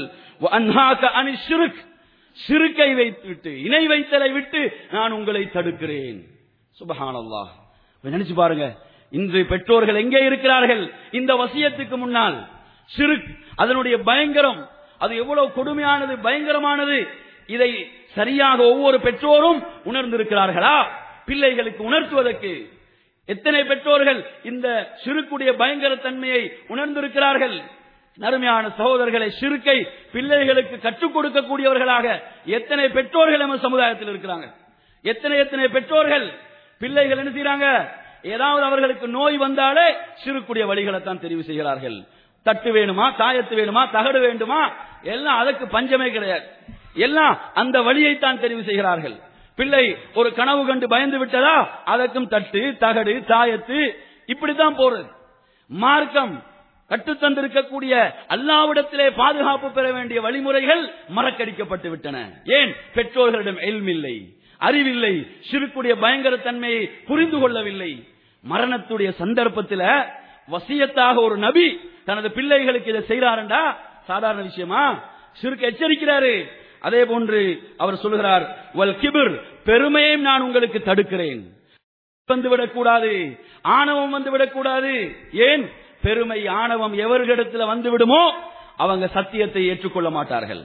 சிறுக்கை வைத்துவிட்டு இணை வைத்தலை விட்டு நான் உங்களை தடுக்கிறேன் சுபஹானல்லாஹ் நினைச்சு பாருங்க இன்று பெற்றோர்கள் எங்கே இருக்கிறார்கள் இந்த வசியத்துக்கு முன்னால் சிறுக் அதனுடைய பயங்கரம் அது எவ்வளவு கொடுமையானது பயங்கரமானது இதை சரியாக ஒவ்வொரு பெற்றோரும் உணர்ந்திருக்கிறார்களா பிள்ளைகளுக்கு உணர்த்துவதற்கு எத்தனை பெற்றோர்கள் இந்த சிறுக்குடைய பயங்கர தன்மையை உணர்ந்திருக்கிறார்கள் நறுமையான சகோதரர்களை சிறுக்கை பிள்ளைகளுக்கு கற்றுக் கொடுக்கக்கூடியவர்களாக எத்தனை பெற்றோர்கள் நம்ம சமுதாயத்தில் இருக்கிறாங்க எத்தனை எத்தனை பெற்றோர்கள் பிள்ளைகள் என்ன செய்யறாங்க ஏதாவது அவர்களுக்கு நோய் வந்தாலே சிறுக்குடைய வழிகளை தான் தெரிவு செய்கிறார்கள் தட்டு வேணுமா தாயத்து வேணுமா தகடு வேண்டுமா எல்லாம் அதற்கு பஞ்சமே கிடையாது எல்லாம் அந்த வழியைத்தான் தெரிவு செய்கிறார்கள் பிள்ளை ஒரு கனவு கண்டு பயந்து விட்டதா அதற்கும் தட்டு தகடு தாயத்து இப்படித்தான் போறது மார்க்கம் கட்டுத்தந்திருக்கக்கூடிய அல்லாவிடத்திலே பாதுகாப்பு பெற வேண்டிய வழிமுறைகள் மறக்கடிக்கப்பட்டு விட்டன ஏன் பெற்றோர்களிடம் எல்மில்லை அறிவில்லை சிறுக்குடைய பயங்கர தன்மையை புரிந்து கொள்ளவில்லை மரணத்துடைய சந்தர்ப்பத்தில் வசியத்தாக ஒரு நபி தனது பிள்ளைகளுக்கு இதை செய்யறாருண்டா சாதாரண விஷயமா சிறுக்கு எச்சரிக்கிறாரு அதே போன்று அவர் சொல்கிறார் வல் கிபிர் பெருமையையும் நான் உங்களுக்கு தடுக்கிறேன் வந்துவிடக் கூடாது ஆணவம் வந்துவிடக் கூடாது ஏன் பெருமை ஆணவம் எவர்களிடத்தில் வந்துவிடுமோ அவங்க சத்தியத்தை ஏற்றுக்கொள்ள மாட்டார்கள்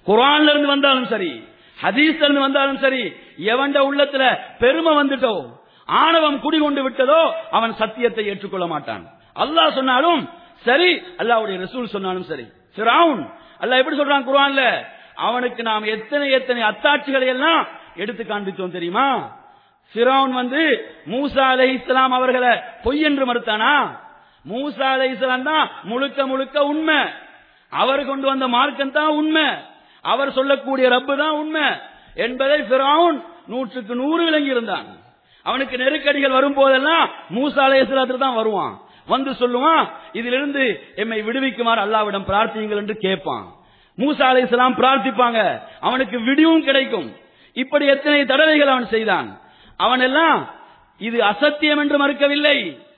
குரான்ல இருந்து வந்தாலும் சரி ஹதீஸ்ல இருந்து வந்தாலும் சரி எவன்ட உள்ளத்துல பெருமை வந்துட்டோ ஆணவம் குடிகொண்டு விட்டதோ அவன் சத்தியத்தை ஏற்றுக்கொள்ள மாட்டான் அல்லாஹ் சொன்னாலும் சரி அல்லாஹ்வுடைய ரசூல் சொன்னாலும் சரி ஃபிரௌன் அல்லாஹ் எப்படி சொல்றான் குர்ஆன்ல அவனுக்கு நாம் எத்தனை எத்தனை அத்தாட்சிகளை எல்லாம் எடுத்து காண்பித்தோம் தெரியுமா ஃபிரௌன் வந்து மூசா அலைஹிஸ்ஸலாம் அவர்களை பொய் என்று மறுத்தானா மூசா அலைஹிஸ்ஸலாம் தான் முழுக்க முழுக்க உண்மை அவர் கொண்டு வந்த மார்க்கம் தான் உண்மை அவர் சொல்லக்கூடிய ரப்பு தான் உண்மை என்பதை ஃபிரௌன் நூற்றுக்கு நூறு விளங்கி இருந்தான் அவனுக்கு நெருக்கடிகள் வரும் போதெல்லாம் மூசா அலைஹிஸ்ஸலாத்துல தான் வருவான் வந்து சொல்லுவான் இதிலிருந்து எம்மை விடுவிக்குமாறு அல்லாவிடம் பிரார்த்தியுங்கள் என்று கேட்பான் மூசா அலைஹிஸ்ஸலாம் பிரார்த்திப்பாங்க அவனுக்கு விடிவும் கிடைக்கும் இப்படி எத்தனை தடவைகள் அவன் செய்தான் அவன் எல்லாம் இது அசத்தியம் என்று மறுக்கவில்லை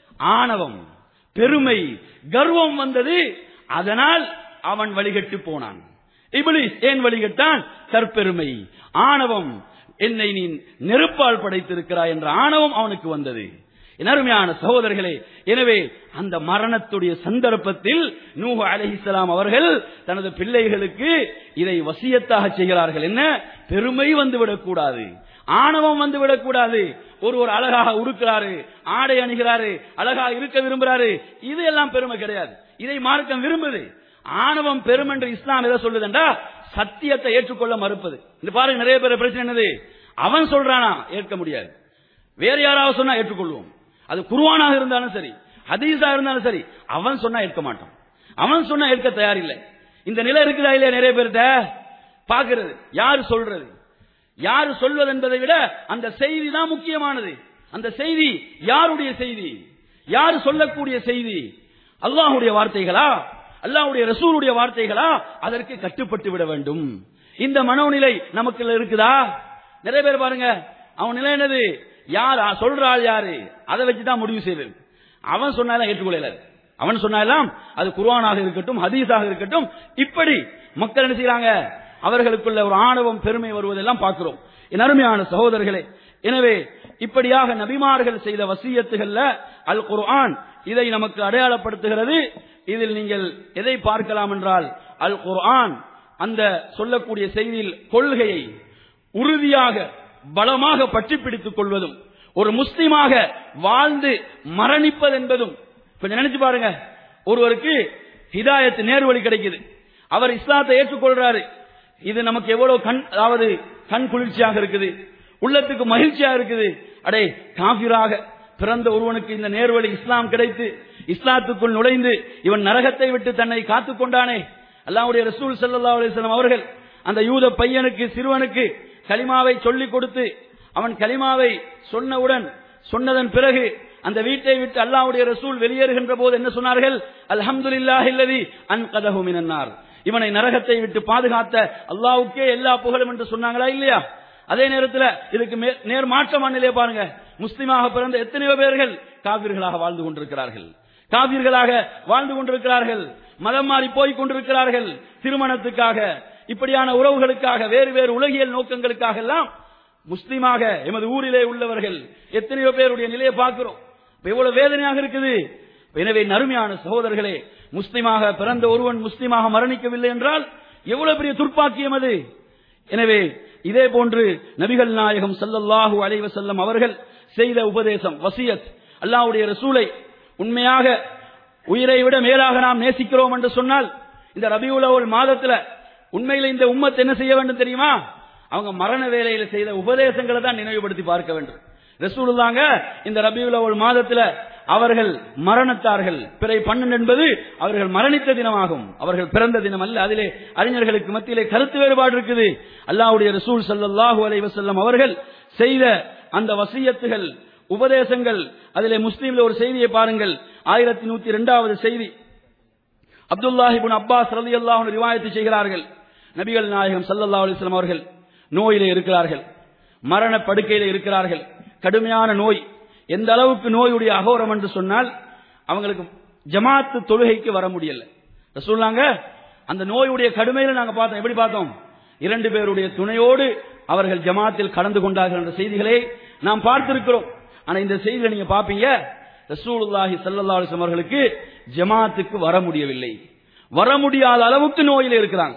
ஆணவம் பெருமை கர்வம் வந்தது அதனால் அவன் வழிகட்டு போனான் இபிலிஸ் ஏன் வழிகட்டான் தற்பெருமை ஆணவம் என்னை நீ நெருப்பால் படைத்திருக்கிறாய் என்ற ஆணவம் அவனுக்கு வந்தது என் அருமையான சகோதரர்களே எனவே அந்த மரணத்துடைய சந்தர்ப்பத்தில் நூஹ் அலைஹிஸ்ஸலாம் அவர்கள் தனது பிள்ளைகளுக்கு இதை வசியத்தாக செய்கிறார்கள் என்ன பெருமை வந்துவிடக் கூடாது ஆணவம் வந்து விடக்கூடாது ஒரு ஒரு அழகாக உடுக்கிறாரு ஆடை அணிகிறாரு அழகாக இருக்க விரும்புறாரு இது எல்லாம் பெருமை கிடையாது இதை மார்க்கம் விரும்புது ஆணவம் பெரும் என்று இஸ்லாம் எதை சொல்லுதுண்டா சத்தியத்தை ஏற்றுக்கொள்ள மறுப்பது இந்த பாருங்க நிறைய பேர் பிரச்சனை என்னது அவன் சொல்றானா ஏற்க முடியாது வேற யாராவது சொன்னா ஏற்றுக்கொள்வோம் அது குருவானாக இருந்தாலும் சரி ஹதீஸா இருந்தாலும் சரி அவன் சொன்னா ஏற்க மாட்டான் அவன் சொன்னா ஏற்க தயாரில்லை இந்த நிலை இருக்குதா இல்லையா நிறைய பேர்கிட்ட பாக்குறது யாரு சொல்றது யாரு சொல்வது என்பதை விட அந்த செய்தி தான் முக்கியமானது அந்த செய்தி யாருடைய செய்தி யாரு சொல்லக்கூடிய செய்தி அல்லாஹுடைய வார்த்தைகளா அல்லாஹ்வுடைய ரசூலுடைய வார்த்தைகளா அதற்கு கட்டுப்பட்டு விட வேண்டும் இந்த மனோநிலை நமக்கு இருக்குதா நிறைய பேர் பாருங்க அவன் நிலை என்னது யார் சொல்ற ஆள் யாரு அதை வச்சுதான் முடிவு செய்வது அவன் சொன்னாலும் ஏற்றுக்கொள்ளல அவன் சொன்னாலும் அது குர்ஆனாக இருக்கட்டும் ஹதீஸாக இருக்கட்டும் இப்படி மக்கள் என்ன செய்யறாங்க அவர்களுக்குள்ள ஒரு ஆணவம் பெருமை வருவதெல்லாம் பார்க்கிறோம் என் அருமையான சகோதரர்களே எனவே இப்படியாக நபிமார்கள் செய்த வசியத்துகள்ல அல் குர்ஆன் இதை நமக்கு அடையாளப்படுத்துகிறது இதில் நீங்கள் எதை பார்க்கலாம் என்றால் அல் குர்ஆன் அந்த சொல்லக்கூடிய செய்தியில் கொள்கையை உறுதியாக பலமாக பற்றி பிடித்துக் கொள்வதும் ஒரு முஸ்லிமாக வாழ்ந்து மரணிப்பது என்பதும் கொஞ்சம் நினைச்சு பாருங்க ஒருவருக்கு ஹிதாயத்து நேர்வழி கிடைக்குது அவர் இஸ்லாத்தை ஏற்றுக்கொள்றாரு இது நமக்கு எவ்வளவு கண் அதாவது கண் குளிர்ச்சியாக இருக்குது உள்ளத்துக்கு மகிழ்ச்சியாக இருக்குது அடே காபிராக பிறந்த ஒருவனுக்கு இந்த நேர்வழி இஸ்லாம் கிடைத்து இஸ்லாத்துக்குள் நுழைந்து இவன் நரகத்தை விட்டு தன்னை காத்துக் கொண்டானே அல்லாவுடைய ரசூல் சல்லா அலிஸ்லாம் அவர்கள் அந்த யூத பையனுக்கு சிறுவனுக்கு கலிமாவை சொல்லிக் கொடுத்து அவன் கலிமாவை சொன்னவுடன் சொன்னதன் பிறகு அந்த வீட்டை விட்டு அல்லாவுடைய ரசூல் வெளியேறுகின்ற போது என்ன சொன்னார்கள் அல்ஹம்துலில்லாஹில்லதி அன் கதஹு மினன்னார் இவனை நரகத்தை விட்டு பாதுகாத்த அல்லாவுக்கே எல்லா புகழும் என்று சொன்னாங்களா இல்லையா அதே நேரத்தில் இதுக்கு நேர் மாற்றமான நிலையை பாருங்க முஸ்லிமாக பிறந்த எத்தனையோ பேர்கள் காவிர்களாக வாழ்ந்து கொண்டிருக்கிறார்கள் காவிர்களாக வாழ்ந்து கொண்டிருக்கிறார்கள் மதம் மாறி போய் கொண்டிருக்கிறார்கள் திருமணத்துக்காக இப்படியான உறவுகளுக்காக வேறு வேறு உலகியல் நோக்கங்களுக்காக எல்லாம் முஸ்லிமாக எமது ஊரிலே உள்ளவர்கள் எத்தனையோ பேருடைய நிலையை பார்க்கிறோம் எவ்வளவு வேதனையாக இருக்குது எனவே நறுமையான சகோதரர்களே முஸ்லிமாக பிறந்த ஒருவன் முஸ்லிமாக மரணிக்கவில்லை என்றால் எவ்வளவு பெரிய துர்ப்பாக்கியம் அது எனவே இதே போன்று நபிகள் நாயகம் சல்லல்லாஹு அலைவ செல்லம் அவர்கள் செய்த உபதேசம் வசியத் அல்லாவுடைய ரசூலை உண்மையாக உயிரை விட மேலாக நாம் நேசிக்கிறோம் என்று சொன்னால் இந்த ரபியுலவல் மாதத்துல உண்மையில இந்த உம்மத் என்ன செய்ய வேண்டும் தெரியுமா அவங்க மரண வேலையில செய்த உபதேசங்களை தான் நினைவுபடுத்தி பார்க்க வேண்டும் ரசூலுல்லாங்க இந்த ரபியுலவல் மாதத்துல அவர்கள் மரணத்தார்கள் பிறை பன்னெண்டு என்பது அவர்கள் மரணித்த தினமாகும் அவர்கள் பிறந்த தினம் அல்ல அதிலே அறிஞர்களுக்கு மத்தியிலே கருத்து வேறுபாடு இருக்குது அல்லாவுடைய ரசூல் சல்லாஹூ அலை வசல்லம் அவர்கள் செய்த அந்த வசியத்துகள் உபதேசங்கள் அதிலே முஸ்லீம்ல ஒரு செய்தியை பாருங்கள் ஆயிரத்தி நூத்தி இரண்டாவது செய்தி அப்துல்லாஹிபின் அப்பாஸ் ரலி அல்லாஹ் ரிவாயத்து செய்கிறார்கள் நபிகள் நாயகம் சல்லல்லா அலிஸ்லாம் அவர்கள் நோயிலே இருக்கிறார்கள் மரண படுக்கையில இருக்கிறார்கள் கடுமையான நோய் எந்த அளவுக்கு நோயுடைய அகோரம் என்று சொன்னால் அவங்களுக்கு ஜமாத்து தொழுகைக்கு வர முடியல சொல்லாங்க அந்த நோயுடைய கடுமையில நாங்க பார்த்தோம் எப்படி பார்த்தோம் இரண்டு பேருடைய துணையோடு அவர்கள் ஜமாத்தில் கலந்து கொண்டார்கள் என்ற செய்திகளை நாம் பார்த்திருக்கிறோம் ஆனா இந்த செய்தியில நீங்க பாப்பீங்க ரசூலுல்லாஹி சல்லா அலிஸ்லாம் அவர்களுக்கு ஜமாத்துக்கு வர முடியவில்லை வர முடியாத அளவுக்கு நோயில் இருக்கிறாங்க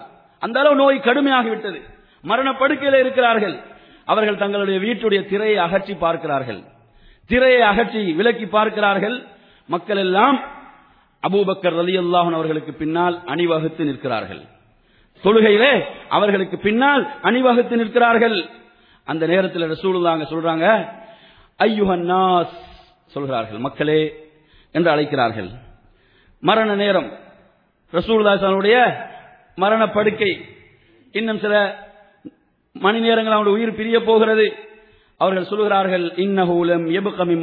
அந்த அளவு நோய் கடுமையாகிவிட்டது மரண படுக்கையில் இருக்கிறார்கள் அவர்கள் தங்களுடைய வீட்டுடைய திரையை அகற்றி பார்க்கிறார்கள் திரையை அகற்றி விலக்கி பார்க்கிறார்கள் மக்கள் எல்லாம் அபூபக்கர் ரலி அவர்களுக்கு பின்னால் அணிவகுத்து நிற்கிறார்கள் தொழுகையிலே அவர்களுக்கு பின்னால் அணிவகுத்து நிற்கிறார்கள் அந்த நேரத்தில் ரசூலுல்லாங்க சொல்றாங்க ஐயுஹன் நாஸ் சொல்கிறார்கள் மக்களே என்று அழைக்கிறார்கள் மரண நேரம் ரசூலுல்லாஹனுடைய மரண படுக்கை இன்னும் சில மணி நேரங்கள் அவனுடைய உயிர் பிரிய போகிறது அவர்கள் சொல்கிறார்கள் இன்னஹூலம் எபுகமி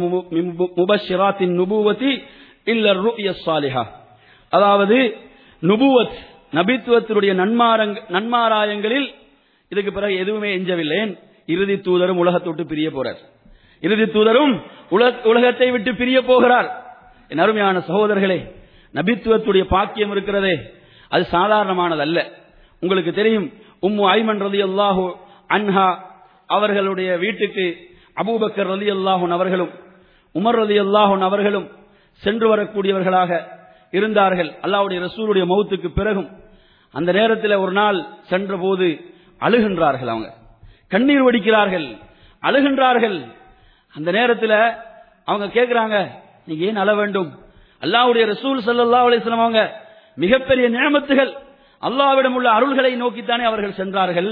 முபஷிராத்தின் நுபுவதி இல்ல ருய சாலிஹா அதாவது நுபுவத் நபித்துவத்தினுடைய நன்மாரங் நன்மாராயங்களில் இதுக்கு பிறகு எதுவுமே எஞ்சவில்லை இறுதி தூதரும் உலகத்தை விட்டு பிரிய போறார் இறுதி தூதரும் உலக- உலகத்தை விட்டு பிரிய போகிறார் என் அருமையான சகோதரர்களே நபித்துவத்துடைய பாக்கியம் இருக்கிறதே அது சாதாரணமானதல்ல உங்களுக்கு தெரியும் உம்மு ஐமன் ரலி அல்லாஹு அன்ஹா அவர்களுடைய வீட்டுக்கு அபூபக்கர் ரலி அல்லாஹூன் அவர்களும் உமர் ரலி அல்லாஹூன் அவர்களும் சென்று வரக்கூடியவர்களாக இருந்தார்கள் அல்லாஹ்வுடைய ரசூலுடைய மௌத்துக்கு பிறகும் அந்த நேரத்தில் ஒரு நாள் சென்றபோது அழுகின்றார்கள் அவங்க கண்ணீர் வடிக்கிறார்கள் அழுகின்றார்கள் அந்த நேரத்தில் அவங்க கேட்கிறாங்க நீங்க ஏன் அழ வேண்டும் அல்லாஹ்வுடைய ரசூல் ஸல்லல்லாஹு அலைஹி வஸல்லம் அவங்க மிகப்பெரிய நியமத்துகள் அல்லாஹ்விடம் உள்ள அருள்களை நோக்கித்தானே அவர்கள் சென்றார்கள்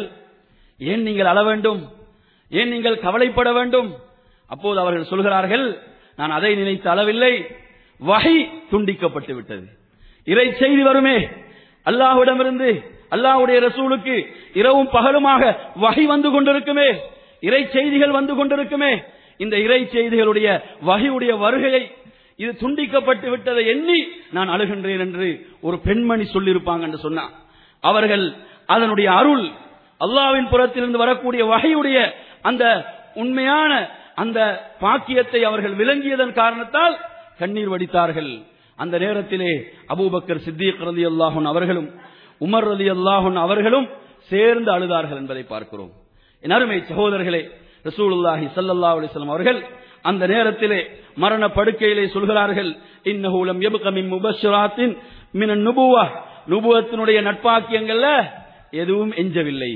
ஏன் நீங்கள் அழ வேண்டும் ஏன் நீங்கள் கவலைப்பட வேண்டும் அப்போது அவர்கள் சொல்கிறார்கள் நான் அதை நினைத்து அளவில்லை வகை துண்டிக்கப்பட்டு விட்டது இறை செய்தி வருமே அல்லாஹ்விடமிருந்து அல்லாஹ்வுடைய ரசூலுக்கு இரவும் பகலுமாக வகை வந்து கொண்டிருக்குமே இறை செய்திகள் வந்து கொண்டிருக்குமே இந்த இறை செய்திகளுடைய வகையுடைய வருகையை இது துண்டிக்கப்பட்டு விட்டதை எண்ணி நான் அழுகின்றேன் என்று ஒரு பெண்மணி சொல்லியிருப்பாங்க என்று சொன்னா அவர்கள் அதனுடைய அருள் அல்லாவின் புறத்திலிருந்து வரக்கூடிய வகையுடைய அந்த உண்மையான அந்த பாக்கியத்தை அவர்கள் விளங்கியதன் காரணத்தால் கண்ணீர் வடித்தார்கள் அந்த நேரத்திலே அபூபக்கர் சித்திக் ரதி அல்லாஹன் அவர்களும் உமர் ரதி அல்லாஹன் அவர்களும் சேர்ந்து அழுதார்கள் என்பதை பார்க்கிறோம் என் அருமை சகோதரர்களே ரசூலுல்லாஹி ஸல்லல்லாஹு அலைஹி வஸல்லம் அவர்கள் அந்த நேரத்திலே மரண படுக்கையிலே சொல்கிறார்கள் இன்னஹூலம் எபுக மின் முபஷ்ஷராத்தின் மின் நுபுவா நுபுவத்தினுடைய நட்பாக்கியங்கள்ல எதுவும் எஞ்சவில்லை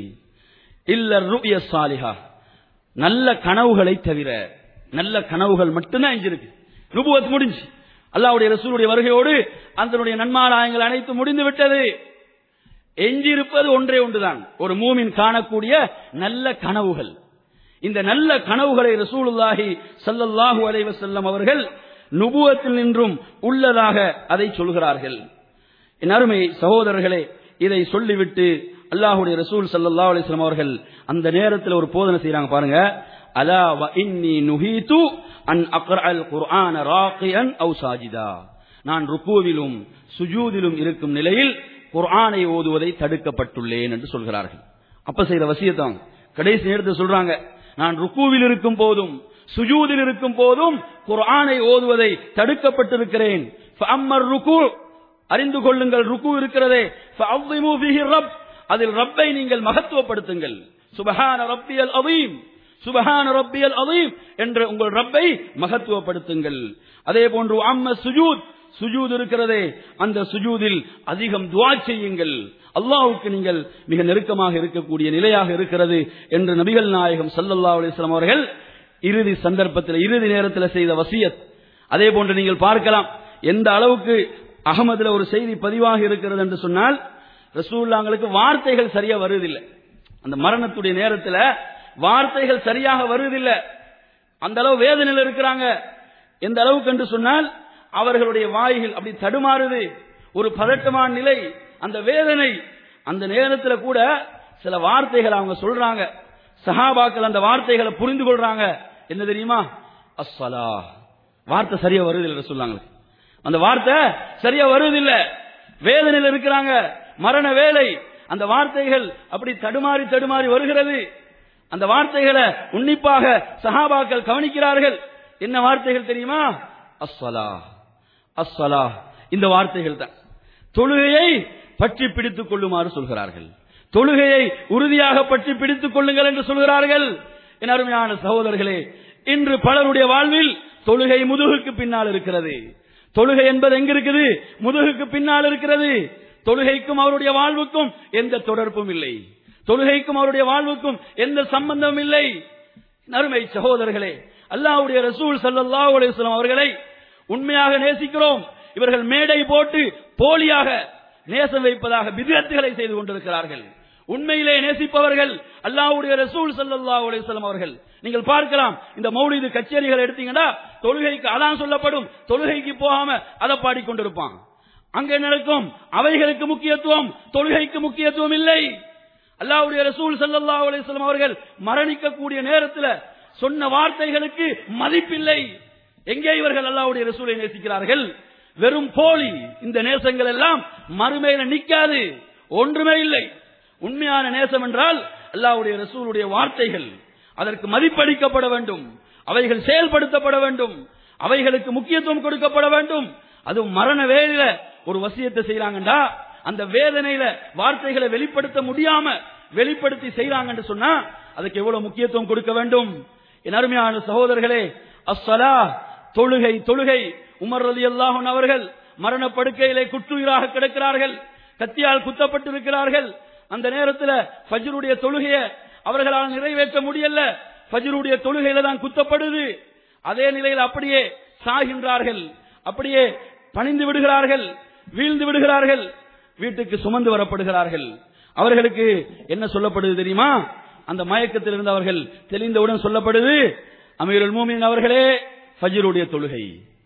இல்ல ருய சாலிஹா நல்ல கனவுகளை தவிர நல்ல கனவுகள் மட்டும்தான் எஞ்சிருக்கு நுபுவத் முடிஞ்சு அல்லாஹ்வுடைய ரசூலுடைய வருகையோடு அதனுடைய நன்மாராயங்கள் அனைத்து முடிந்து விட்டது எஞ்சியிருப்பது ஒன்றே ஒன்றுதான் ஒரு மூமின் காணக்கூடிய நல்ல கனவுகள் இந்த நல்ல கனவுகளை ரசூலுல்லாஹி ஸல்லல்லாஹு அலைஹி வஸல்லம் அவர்கள் நுபுவத்தில் நின்றும் உள்ளதாக அதை சொல்கிறார்கள் என் அருமை சகோதரர்களே இதை சொல்லிவிட்டு அல்லாஹ்வுடைய ரசூல் ஸல்லல்லாஹு அலைஹி வஸல்லம் அவர்கள் அந்த நேரத்தில் ஒரு போதனை செய்றாங்க பாருங்க அலா வ இன்னி நுஹீது அன் அக்ரஅல் குர்ஆன ராகியன் அவு சாஜிதா நான் ருக்கூவிலும் சுஜூதிலும் இருக்கும் நிலையில் குர்ஆனை ஓதுவதை தடுக்கப்பட்டுள்ளேன் என்று சொல்கிறார்கள் அப்ப செய்யற வசியத்தான் கடைசி நேரத்தில் சொல்றாங்க நான் ருக்கூவில் இருக்கும் போதும் சுஜூதில் இருக்கும் போதும் குர்ஆனை ஓதுவதை தடுக்கப்பட்டிருக்கிறேன் ஃபஅம்மர் ருக்கு அறிந்து கொள்ளுங்கள் ருக்கு இருக்கிறதே ஃபஅظிமு ஃபீஹி ரப் அதில் ரப்பை நீங்கள் மகத்துவப்படுத்துங்கள் சுபஹான ரப்பியல் அதீம் சுபஹான ரப்பியல் அதீம் என்ற உங்கள் ரப்பை மகத்துவப்படுத்துங்கள் அதே போன்று அம்ம சுஜூத் சுஜூத் இருக்கிறதே அந்த சுஜூதில் அதிகம் துவா செய்யுங்கள் அல்லாஹ்வுக்கு நீங்கள் மிக நெருக்கமாக இருக்கக்கூடிய நிலையாக இருக்கிறது என்று நபிகள் நாயகம் ஸல்லல்லாஹு அலைஹி வஸல்லம் அவர்கள் இறுதி சந்தர்ப்பத்தில் இறுதி நேரத்தில் செய்த வசியத் அதே போன்று நீங்கள் பார்க்கலாம் எந்த அளவுக்கு அகமதுல ஒரு செய்தி பதிவாக இருக்கிறது என்று சொன்னால் ரசூல்லாங்களுக்கு வார்த்தைகள் சரியா வருவதில்லை அந்த மரணத்துடைய நேரத்தில் வார்த்தைகள் சரியாக வருவதில்லை அந்த அளவு வேதனையில் இருக்கிறாங்க எந்த அளவுக்கு என்று சொன்னால் அவர்களுடைய வாய்கள் அப்படி தடுமாறுது ஒரு பதட்டமான நிலை அந்த வேதனை அந்த நேரத்தில் கூட சில வார்த்தைகள் அவங்க சொல்றாங்க சஹாபாக்கள் அந்த வார்த்தைகளை புரிந்து கொள்றாங்க என்ன தெரியுமா அஸ்ஸலா வார்த்தை சரியா வருவதில்லை சொல்லாங்க அந்த வார்த்தை சரியா வருவதில்லை வேதனையில் இருக்கிறாங்க மரண வேலை அந்த வார்த்தைகள் அப்படி தடுமாறி தடுமாறி வருகிறது அந்த வார்த்தைகளை உன்னிப்பாக சஹாபாக்கள் கவனிக்கிறார்கள் என்ன வார்த்தைகள் தெரியுமா அஸ்ஸலா அஸ்ஸலா இந்த வார்த்தைகள் தான் தொழுகையை பற்றி பிடித்துக் கொள்ளுமாறு சொல்கிறார்கள் தொழுகையை உறுதியாக பற்றி பிடித்துக் கொள்ளுங்கள் என்று சொல்கிறார்கள் என் அருமையான சகோதரர்களே இன்று பலருடைய வாழ்வில் தொழுகை முதுகுக்கு பின்னால் இருக்கிறது தொழுகை என்பது எங்க இருக்குது முதுகுக்கு பின்னால் இருக்கிறது தொழுகைக்கும் அவருடைய வாழ்வுக்கும் எந்த தொடர்பும் இல்லை தொழுகைக்கும் அவருடைய வாழ்வுக்கும் எந்த சம்பந்தமும் இல்லை அருமை சகோதரர்களே அல்லாஹ்வுடைய ரசூல் ஸல்லல்லாஹு அலைஹி வஸல்லம் அவர்களை உண்மையாக நேசிக்கிறோம் இவர்கள் மேடை போட்டு போலியாக நேசம் வைப்பதாக பிதத்துகளை செய்து கொண்டிருக்கிறார்கள் உண்மையிலே நேசிப்பவர்கள் அல்லாஹ்வுடைய ரசூல் ஸல்லல்லாஹு அலைஹி வஸல்லம் அவர்கள் நீங்கள் பார்க்கலாம் இந்த மௌலிது கச்சேரிகள் எடுத்தீங்கன்னா தொழுகைக்கு அதான் சொல்லப்படும் தொழுகைக்கு போகாம அதை பாடிக்கொண்டிருப்பான் அங்கே நடக்கும் அவைகளுக்கு முக்கியத்துவம் தொழுகைக்கு முக்கியத்துவம் இல்லை அல்லாஹ்வுடைய ரசூல் ஸல்லல்லாஹு அலைஹி வஸல்லம் அவர்கள் மரணிக்கக்கூடிய நேரத்தில் சொன்ன வார்த்தைகளுக்கு மதிப்பில்லை எங்கே இவர்கள் அல்லாஹ்வுடைய ரசூலை நேசிக்கிறார்கள் வெறும் போலி இந்த நேசங்கள் எல்லாம் மறுமையில நிக்காது ஒன்றுமே இல்லை உண்மையான நேசம் என்றால் அல்லாஹ்வுடைய ரசூலுடைய வார்த்தைகள் அதற்கு மதிப்பளிக்கப்பட வேண்டும் அவைகள் செயல்படுத்தப்பட வேண்டும் அவைகளுக்கு முக்கியத்துவம் கொடுக்கப்பட வேண்டும் அதுவும் மரண வேலையில ஒரு வசியத்தை செய்யறாங்கடா அந்த வேதனையில வார்த்தைகளை வெளிப்படுத்த முடியாம வெளிப்படுத்தி செய்யறாங்கன்னு சொன்னா அதுக்கு எவ்வளவு முக்கியத்துவம் கொடுக்க வேண்டும் என் அருமையான சகோதரர்களே அஸ்ஸலா தொழுகை தொழுகை உமர் ரலி அல்லாஹன் அவர்கள் மரணப்படுக்கையிலே குற்றுயிராக கிடக்கிறார்கள் கத்தியால் குத்தப்பட்டிருக்கிறார்கள் அந்த நேரத்தில் ஃபஜ்ருடைய தொழுகையை அவர்களால் நிறைவேற்ற முடியல ஃபஜ்ருடைய தொழுகையில தான் குத்தப்படுது அதே நிலையில் அப்படியே சாகின்றார்கள் அப்படியே பணிந்து விடுகிறார்கள் வீழ்ந்து விடுகிறார்கள் வீட்டுக்கு சுமந்து வரப்படுகிறார்கள் அவர்களுக்கு என்ன சொல்லப்படுது தெரியுமா அந்த மயக்கத்தில் இருந்து அவர்கள் தெளிந்தவுடன் சொல்லப்படுது அமீருல் மூமின் அவர்களே ஃபஜ்ருடைய தொழுகை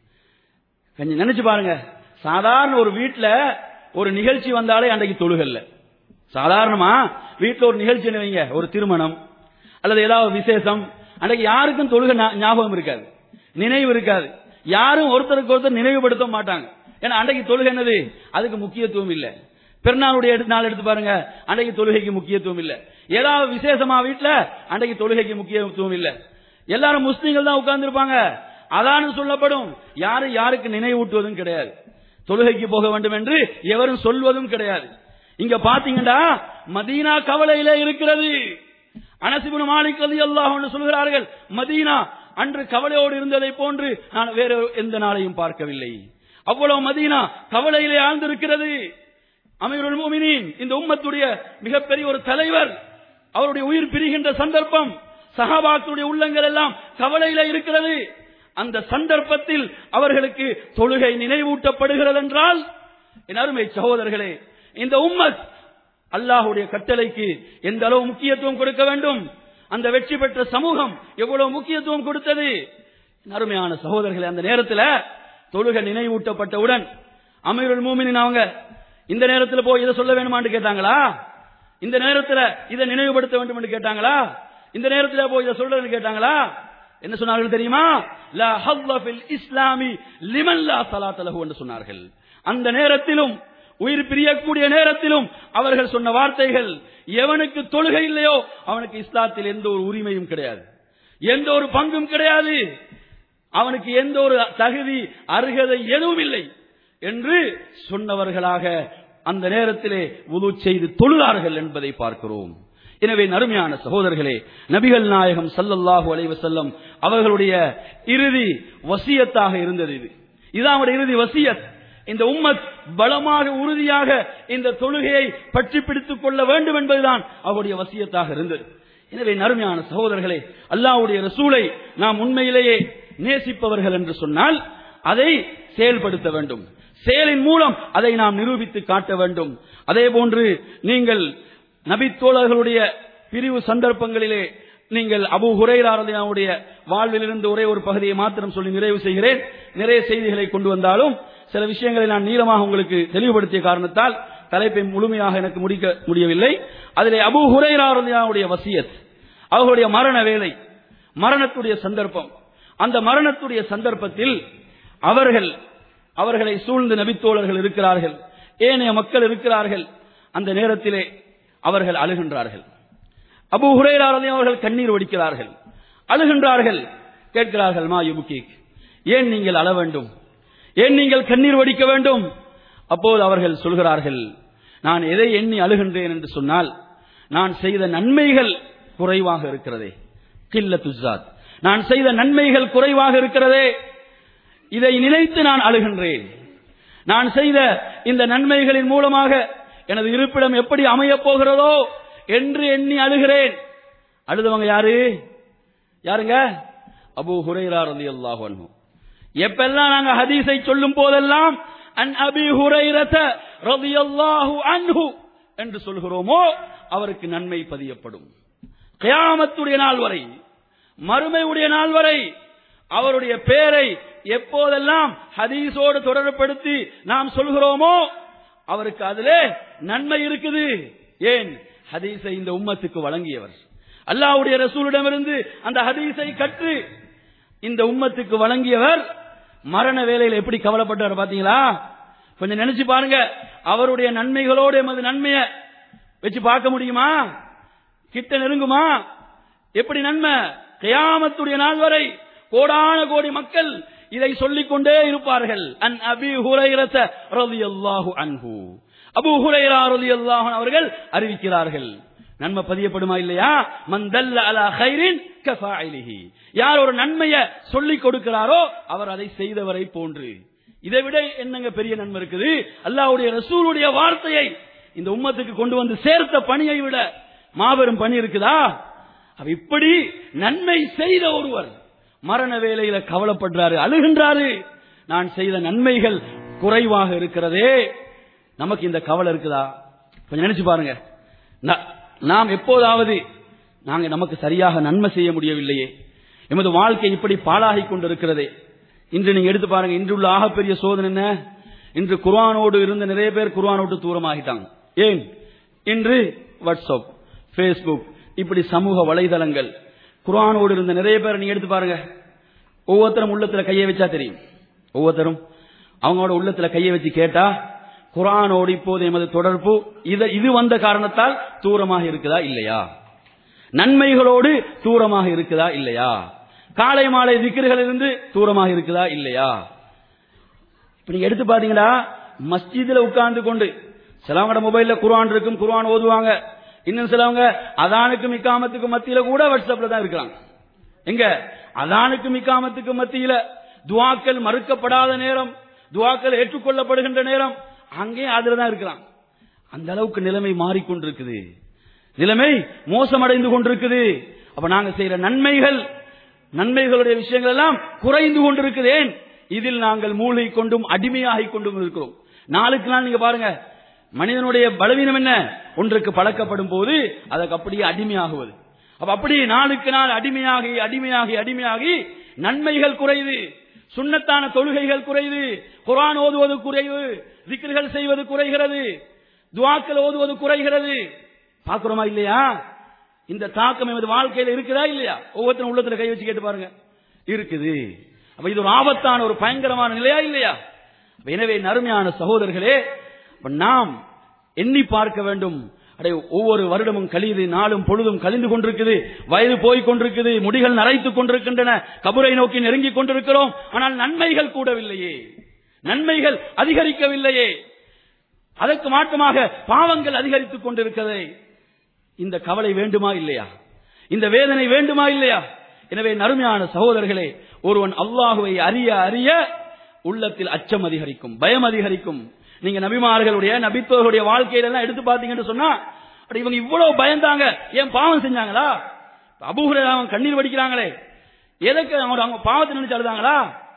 கொஞ்சம் நினைச்சு பாருங்க சாதாரண ஒரு வீட்ல ஒரு நிகழ்ச்சி வந்தாலே அன்றைக்கு தொழுகல்ல சாதாரணமா வீட்ல ஒரு நிகழ்ச்சி வைங்க ஒரு திருமணம் அல்லது ஏதாவது விசேஷம் அன்றைக்கு யாருக்கும் தொழுகை ஞா- ஞாபகம் இருக்காது நினைவு இருக்காது யாரும் ஒருத்தருக்கு ஒருத்தர் நினைவுபடுத்த மாட்டாங்க ஏன்னா அன்றைக்கு தொழுகை என்னது அதுக்கு முக்கியத்துவம் இல்ல பெருநாளுடைய எடுத்து நாள் எடுத்து பாருங்க அன்றைக்கு தொழுகைக்கு முக்கியத்துவம் இல்ல ஏதாவது விசேஷமா வீட்ல அன்றைக்கு தொழுகைக்கு முக்கியத்துவம் இல்ல எல்லாரும் முஸ்லீம்கள் தான் உட்கார்ந்து இருப்பாங்க அதானு சொல்லப்படும் யாரும் யாருக்கு நினைவூட்டுவதும் கிடையாது தொழுகைக்கு போக வேண்டும் என்று எவரும் சொல்வதும் கிடையாது இங்க பாத்தீங்கன்னா மதீனா கவலையிலே இருக்கிறது அனசிபுன் மாலிக் அலி அல்லாஹ் சொல்கிறார்கள் மதீனா அன்று கவலையோடு இருந்ததை போன்று நான் வேற எந்த நாளையும் பார்க்கவில்லை அவ்வளவு மதீனா கவலையிலே ஆழ்ந்திருக்கிறது அமீருல் மூமினின் இந்த உம்மத்துடைய மிகப்பெரிய ஒரு தலைவர் அவருடைய உயிர் பிரிகின்ற சந்தர்ப்பம் சஹாபாக்களுடைய உள்ளங்கள் எல்லாம் கவலையில இருக்கிறது அந்த சந்தர்ப்பத்தில் அவர்களுக்கு தொழுகை நினைவூட்டப்படுகிறது என்றால் என் அருமை சகோதரர்களே இந்த உம்மத் அல்லாஹுடைய கட்டளைக்கு எந்த அளவு முக்கியத்துவம் கொடுக்க வேண்டும் அந்த வெற்றி பெற்ற சமூகம் எவ்வளவு முக்கியத்துவம் கொடுத்தது என் அருமையான சகோதரர்களே அந்த நேரத்தில் தொழுகை நினைவூட்டப்பட்டவுடன் அமீருல் மூமினின் அவங்க இந்த நேரத்தில் போய் இதை சொல்ல வேணுமான்னு கேட்டாங்களா இந்த நேரத்தில் இதை நினைவுபடுத்த வேண்டும் என்று கேட்டாங்களா இந்த நேரத்தில் போய் இதை சொல்றதுன்னு கேட்டாங்களா என்ன சொன்னார்கள் தெரியுமா லா ஹல்ல ஃபில் இஸ்லாமி லிமன் லா ஸலாத்த லஹு என்று சொன்னார்கள் அந்த நேரத்திலும் உயிர் பிரியக்கூடிய நேரத்திலும் அவர்கள் சொன்ன வார்த்தைகள் எவனுக்கு தொழுகை இல்லையோ அவனுக்கு இஸ்லாத்தில் எந்த ஒரு உரிமையும் கிடையாது எந்த ஒரு பங்கும் கிடையாது அவனுக்கு எந்த ஒரு தகுதி அருகதை எதுவும் இல்லை என்று சொன்னவர்களாக அந்த நேரத்திலே உது செய்து தொழுதார்கள் என்பதை பார்க்கிறோம் எனவே நறுமையான சகோதரர்களே நபிகள் நாயகம் ஸல்லல்லாஹு அலைஹி வஸல்லம் அவர்களுடைய இறுதி வசியத்தாக இருந்தது இது இதான் அவருடைய இறுதி வசியத் இந்த உம்மத் பலமாக உறுதியாக இந்த தொழுகையை பற்றி பிடித்துக் கொள்ள வேண்டும் என்பதுதான் அவருடைய வசியத்தாக இருந்தது எனவே நறுமையான சகோதரர்களே அல்லாஹ்வுடைய ரசூலை நாம் உண்மையிலேயே நேசிப்பவர்கள் என்று சொன்னால் அதை செயல்படுத்த வேண்டும் செயலின் மூலம் அதை நாம் நிரூபித்து காட்ட வேண்டும் அதே போன்று நீங்கள் நபித்தோழர்களுடைய பிரிவு சந்தர்ப்பங்களிலே நீங்கள் அபு ஹுரைராரதியாவுடைய வாழ்விலிருந்து ஒரே ஒரு பகுதியை மாத்திரம் சொல்லி நிறைவு செய்கிறேன் நிறைய செய்திகளை கொண்டு வந்தாலும் சில விஷயங்களை நான் நீளமாக உங்களுக்கு தெளிவுபடுத்திய காரணத்தால் தலைப்பை முழுமையாக எனக்கு முடிக்க முடியவில்லை அதிலே அபு ஹுரைராரதியாவுடைய வசியத் அவர்களுடைய மரண வேலை மரணத்துடைய சந்தர்ப்பம் அந்த மரணத்துடைய சந்தர்ப்பத்தில் அவர்கள் அவர்களை சூழ்ந்து நபித்தோழர்கள் இருக்கிறார்கள் ஏனைய மக்கள் இருக்கிறார்கள் அந்த நேரத்திலே அவர்கள் அழுகின்றார்கள் அபு ஹுரேராரதையும் அவர்கள் கண்ணீர் வடிக்கிறார்கள் அழுகின்றார்கள் கேட்கிறார்கள் மா யுமுகீக் ஏன் நீங்கள் அழ வேண்டும் ஏன் நீங்கள் கண்ணீர் வடிக்க வேண்டும் அப்போது அவர்கள் சொல்கிறார்கள் நான் எதை எண்ணி அழுகின்றேன் என்று சொன்னால் நான் செய்த நன்மைகள் குறைவாக இருக்கிறதே கில்ல துசாத் நான் செய்த நன்மைகள் குறைவாக இருக்கிறதே இதை நினைத்து நான் அழுகின்றேன் நான் செய்த இந்த நன்மைகளின் மூலமாக எனது இருப்பிடம் எப்படி அமையப் போகிறதோ என்று எண்ணி அழுகிறேன் அழுதவங்க யாரு யாருங்க அபூ ஹுரைரா ரலியல்லாஹு அன்ஹு எப்பெல்லாம் நாங்க ஹதீஸை சொல்லும் போதெல்லாம் அன் அபி ஹுரைரத ரலியல்லாஹு அன்ஹு என்று சொல்கிறோமோ அவருக்கு நன்மை பதியப்படும் கியாமத்துடைய நாள் வரை மறுமையுடைய நாள் வரை அவருடைய பெயரை எப்போதெல்லாம் ஹதீஸோடு தொடர்படுத்தி நாம் சொல்கிறோமோ அவருக்கு அதிலே நன்மை இருக்குது ஏன் ஹதீஸை இந்த உம்மத்துக்கு வழங்கியவர் அல்லாஹ்வுடைய ரசூலிடமிருந்து அந்த ஹதீஸை கற்று இந்த உம்மத்துக்கு வழங்கியவர் மரண வேலையில் எப்படி கவலைப்பட்டார் பாத்தீங்களா கொஞ்சம் நினைச்சு பாருங்க அவருடைய நன்மைகளோடு எமது நன்மையை வச்சு பார்க்க முடியுமா கிட்ட நெருங்குமா எப்படி நன்மை கியாமத்துடைய நாள் வரை கோடான கோடி மக்கள் இதை சொல்லிக் கொண்டே இருப்பார்கள் அன் அபி ஹுரைரத ரலியல்லாஹு அன்ஹு அபூ ஹுரைரா ரலியல்லாஹு அன்ஹு அவர்கள் அறிவிக்கிறார்கள் நன்மை பதியப்படுமா இல்லையா மந்தல்ல அலா ஹைரின் கஃபாயிலிஹி யார் ஒரு நன்மையை சொல்லிக் கொடுக்கிறாரோ அவர் அதை செய்தவரை போன்று இதை விட என்னங்க பெரிய நன்மை இருக்குது அல்லாஹ்வுடைய ரசூலுடைய வார்த்தையை இந்த உம்மத்துக்கு கொண்டு வந்து சேர்த்த பணியை விட மாபெரும் பணி இருக்குதா அவ இப்படி நன்மை செய்த ஒருவர் மரண வேலையில கவலைப்படுறாரு அழுகின்றாரு நான் செய்த நன்மைகள் குறைவாக இருக்கிறதே நமக்கு இந்த கவலை இருக்குதா கொஞ்சம் நினைச்சு பாருங்க நா- நாம் எப்போதாவது நாங்க நமக்கு சரியாக நன்மை செய்ய முடியவில்லையே எமது வாழ்க்கை இப்படி பாழாகி கொண்டிருக்கிறதே இன்று நீங்க எடுத்து பாருங்க இன்று உள்ள ஆகப்பெரிய சோதனை என்ன இன்று குர்ஆனோடு இருந்த நிறைய பேர் குர்ஆனோடு தூரமாகிட்டாங்க ஏன் இன்று வாட்ஸ்அப் ஃபேஸ்புக் இப்படி சமூக வலைதளங்கள் குர்ஆனோடு இருந்த நிறைய பேர் நீங்க எடுத்து பாருங்க ஒவ்வொருத்தரும் உள்ளத்துல கையை வச்சா தெரியும் ஒவ்வொருத்தரும் அவங்களோட உள்ளத்துல கையை வச்சு கேட்டா குர்ஆனோடு இப்போது எமது தொடர்பு இது இது வந்த காரணத்தால் தூரமாக இருக்குதா இல்லையா நன்மைகளோடு தூரமாக இருக்குதா இல்லையா காலை மாலை திக்கிர்களிலிருந்து தூரமாக இருக்குதா இல்லையா இப்ப நீங்க எடுத்து பாத்தீங்களா மஸ்ஜிதுல உட்கார்ந்து கொண்டு சிலவங்களோட மொபைல்ல குர்ஆன் இருக்கும் குர்ஆன் ஓதுவாங்க இன்னும் சிலவங்க அதானுக்கும் இக்காமத்துக்கும் மத்தியில கூட வாட்ஸ்அப்ல தான் இருக்கிறாங்க எங்க அதானுக்கும் இக்காமத்துக்கு மத்தியில துவாக்கள் மறுக்கப்படாத நேரம் துவாக்கள் ஏற்றுக்கொள்ளப்படுகின்ற நேரம் அங்கே அதுல தான் இருக்கிறான் அந்த அளவுக்கு நிலைமை மாறிக்கொண்டிருக்குது நிலைமை மோசமடைந்து கொண்டிருக்குது அப்ப நாங்க செய்யற நன்மைகள் நன்மைகளுடைய விஷயங்கள் எல்லாம் குறைந்து கொண்டிருக்குது ஏன் இதில் நாங்கள் மூழ்கி கொண்டும் அடிமையாகி கொண்டும் இருக்கிறோம் நாளுக்கு நாள் நீங்க பாருங்க மனிதனுடைய பலவீனம் என்ன ஒன்றுக்கு பழக்கப்படும் போது அதற்கு அப்படியே அடிமையாகுவது அப்ப அப்படி நாளுக்கு நாள் அடிமையாகி அடிமையாகி அடிமையாகி நன்மைகள் குறையுது சுண்ணத்தான தொழுகைகள் குறையுது குர்ஆன் ஓதுவது குறைவு திக்ர்கள் செய்வது குறைகிறது துவாக்கள் ஓதுவது குறைகிறது பாக்குறோமா இல்லையா இந்த தாக்கம் எமது வாழ்க்கையில இருக்குதா இல்லையா ஒவ்வொருத்தரும் உள்ளத்துல கை வச்சு கேட்டு பாருங்க இருக்குது அப்ப இது ஒரு ஆபத்தான ஒரு பயங்கரமான நிலையா இல்லையா அப்ப எனவே நறுமையான சகோதரர்களே அப்ப நாம் எண்ணி பார்க்க வேண்டும் அடே ஒவ்வொரு வருடமும் கழியுது நாளும் பொழுதும் கழிந்து கொண்டிருக்குது வயது போய் கொண்டிருக்குது முடிகள் நரைத்துக் கொண்டிருக்கின்றன கபரை நோக்கி நெருங்கிக் கொண்டிருக்கிறோம் ஆனால் நன்மைகள் கூடவில்லையே நன்மைகள் அதிகரிக்கவில்லையே அதற்கு மாற்றமாக பாவங்கள் அதிகரித்துக் கொண்டிருக்கிறதே இந்த கவலை வேண்டுமா இல்லையா இந்த வேதனை வேண்டுமா இல்லையா எனவே நறுமையான சகோதரர்களே ஒருவன் அல்லாஹுவை அறிய அறிய உள்ளத்தில் அச்சம் அதிகரிக்கும் பயம் அதிகரிக்கும் நீங்க நபிமார்களுடைய நபித்தோர்களுடைய வாழ்க்கையில எல்லாம் எடுத்து பார்த்தீங்கன்னு சொன்னா அட இவங்க இவ்வளவு பயந்தாங்க ஏன் பாவம் செஞ்சாங்களா அபூஹுரே அவங்க கண்ணீர் வடிக்கிறாங்களே எதற்கு அவங்க அவங்க பாவத்தை நினைச்சு அழுதாங்களா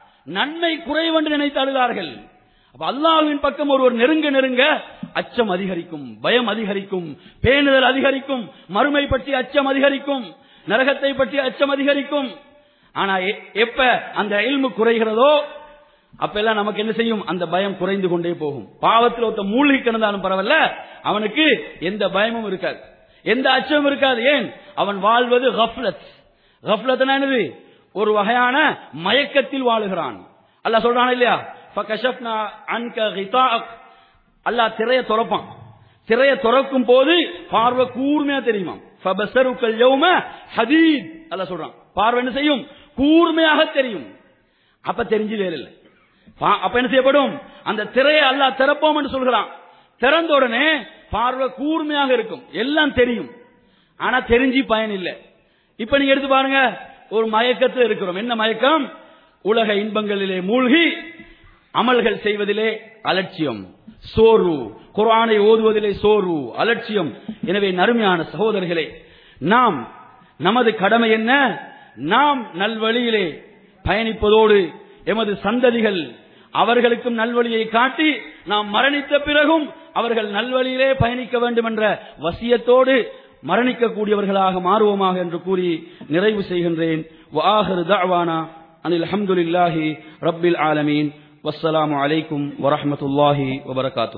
நன்மை குறைவென்று நினைத்து அழுதார்கள் அப்ப அல்லாஹ்வின் பக்கம் ஒருவர் நெருங்க நெருங்க அச்சம் அதிகரிக்கும் பயம் அதிகரிக்கும் பேணுதல் அதிகரிக்கும் மறுமை பற்றி அச்சம் அதிகரிக்கும் நரகத்தை பற்றி அச்சம் அதிகரிக்கும் ஆனா எ- எப்ப அந்த இல்மு குறைகிறதோ அப்பெல்லாம் நமக்கு என்ன செய்யும் அந்த பயம் குறைந்து கொண்டே போகும் பாவத்தில் ஒருத்த மூழ்கி கிடந்தாலும் பரவாயில்ல அவனுக்கு எந்த பயமும் இருக்காது எந்த அச்சமும் இருக்காது ஏன் அவன் வாழ்வது கஃப்லத் கஃப்லத்னா என்னது ஒரு வகையான மயக்கத்தில் வாழுகிறான் அல்லாஹ் சொல்றான் இல்லையா ஃபகஷப்னா அன்க கிதாஅக் அல்லாஹ் திரைய துறப்பான் திரைய துறக்கும் போது பார்வை கூர்மையா தெரியுமா ஃபபஸருக்கல் யௌம ஹதீத் அல்லாஹ் சொல்றான் பார்வை என்ன செய்யும் கூர்மையாக தெரியும் அப்ப தெரிஞ்சு வேலை இல்லை பா- அப்ப என்ன செய்யப்படும் அந்த திரையை அல்லாஹ் திறப்போம் என்று சொல்கிறான் திறந்த உடனே பார்வை கூர்மையாக இருக்கும் எல்லாம் தெரியும் ஆனா தெரிஞ்சு பயன் இல்லை இப்ப நீங்க எடுத்து பாருங்க ஒரு மயக்கத்தில் இருக்கிறோம் என்ன மயக்கம் உலக இன்பங்களிலே மூழ்கி அமல்கள் செய்வதிலே அலட்சியம் சோர்வு குர்ஆனை ஓதுவதிலே சோர்வு அலட்சியம் எனவே நறுமையான சகோதரர்களே நாம் நமது கடமை என்ன நாம் நல்வழியிலே பயணிப்பதோடு எமது சந்ததிகள் அவர்களுக்கும் நல்வழியை காட்டி நாம் மரணித்த பிறகும் அவர்கள் நல்வழியிலே பயணிக்க வேண்டும் என்ற வசியத்தோடு மரணிக்கக்கூடியவர்களாக மாறுவோமாக என்று கூறி நிறைவு செய்கின்றேன் வாஹர் தஅவானா அனில் அல்ஹம்துலில்லாஹி ரப்பில் ஆலமீன் வஸ்ஸலாமு அலைக்கும் வரஹ்மத்துல்லாஹி வபரகாத்துஹு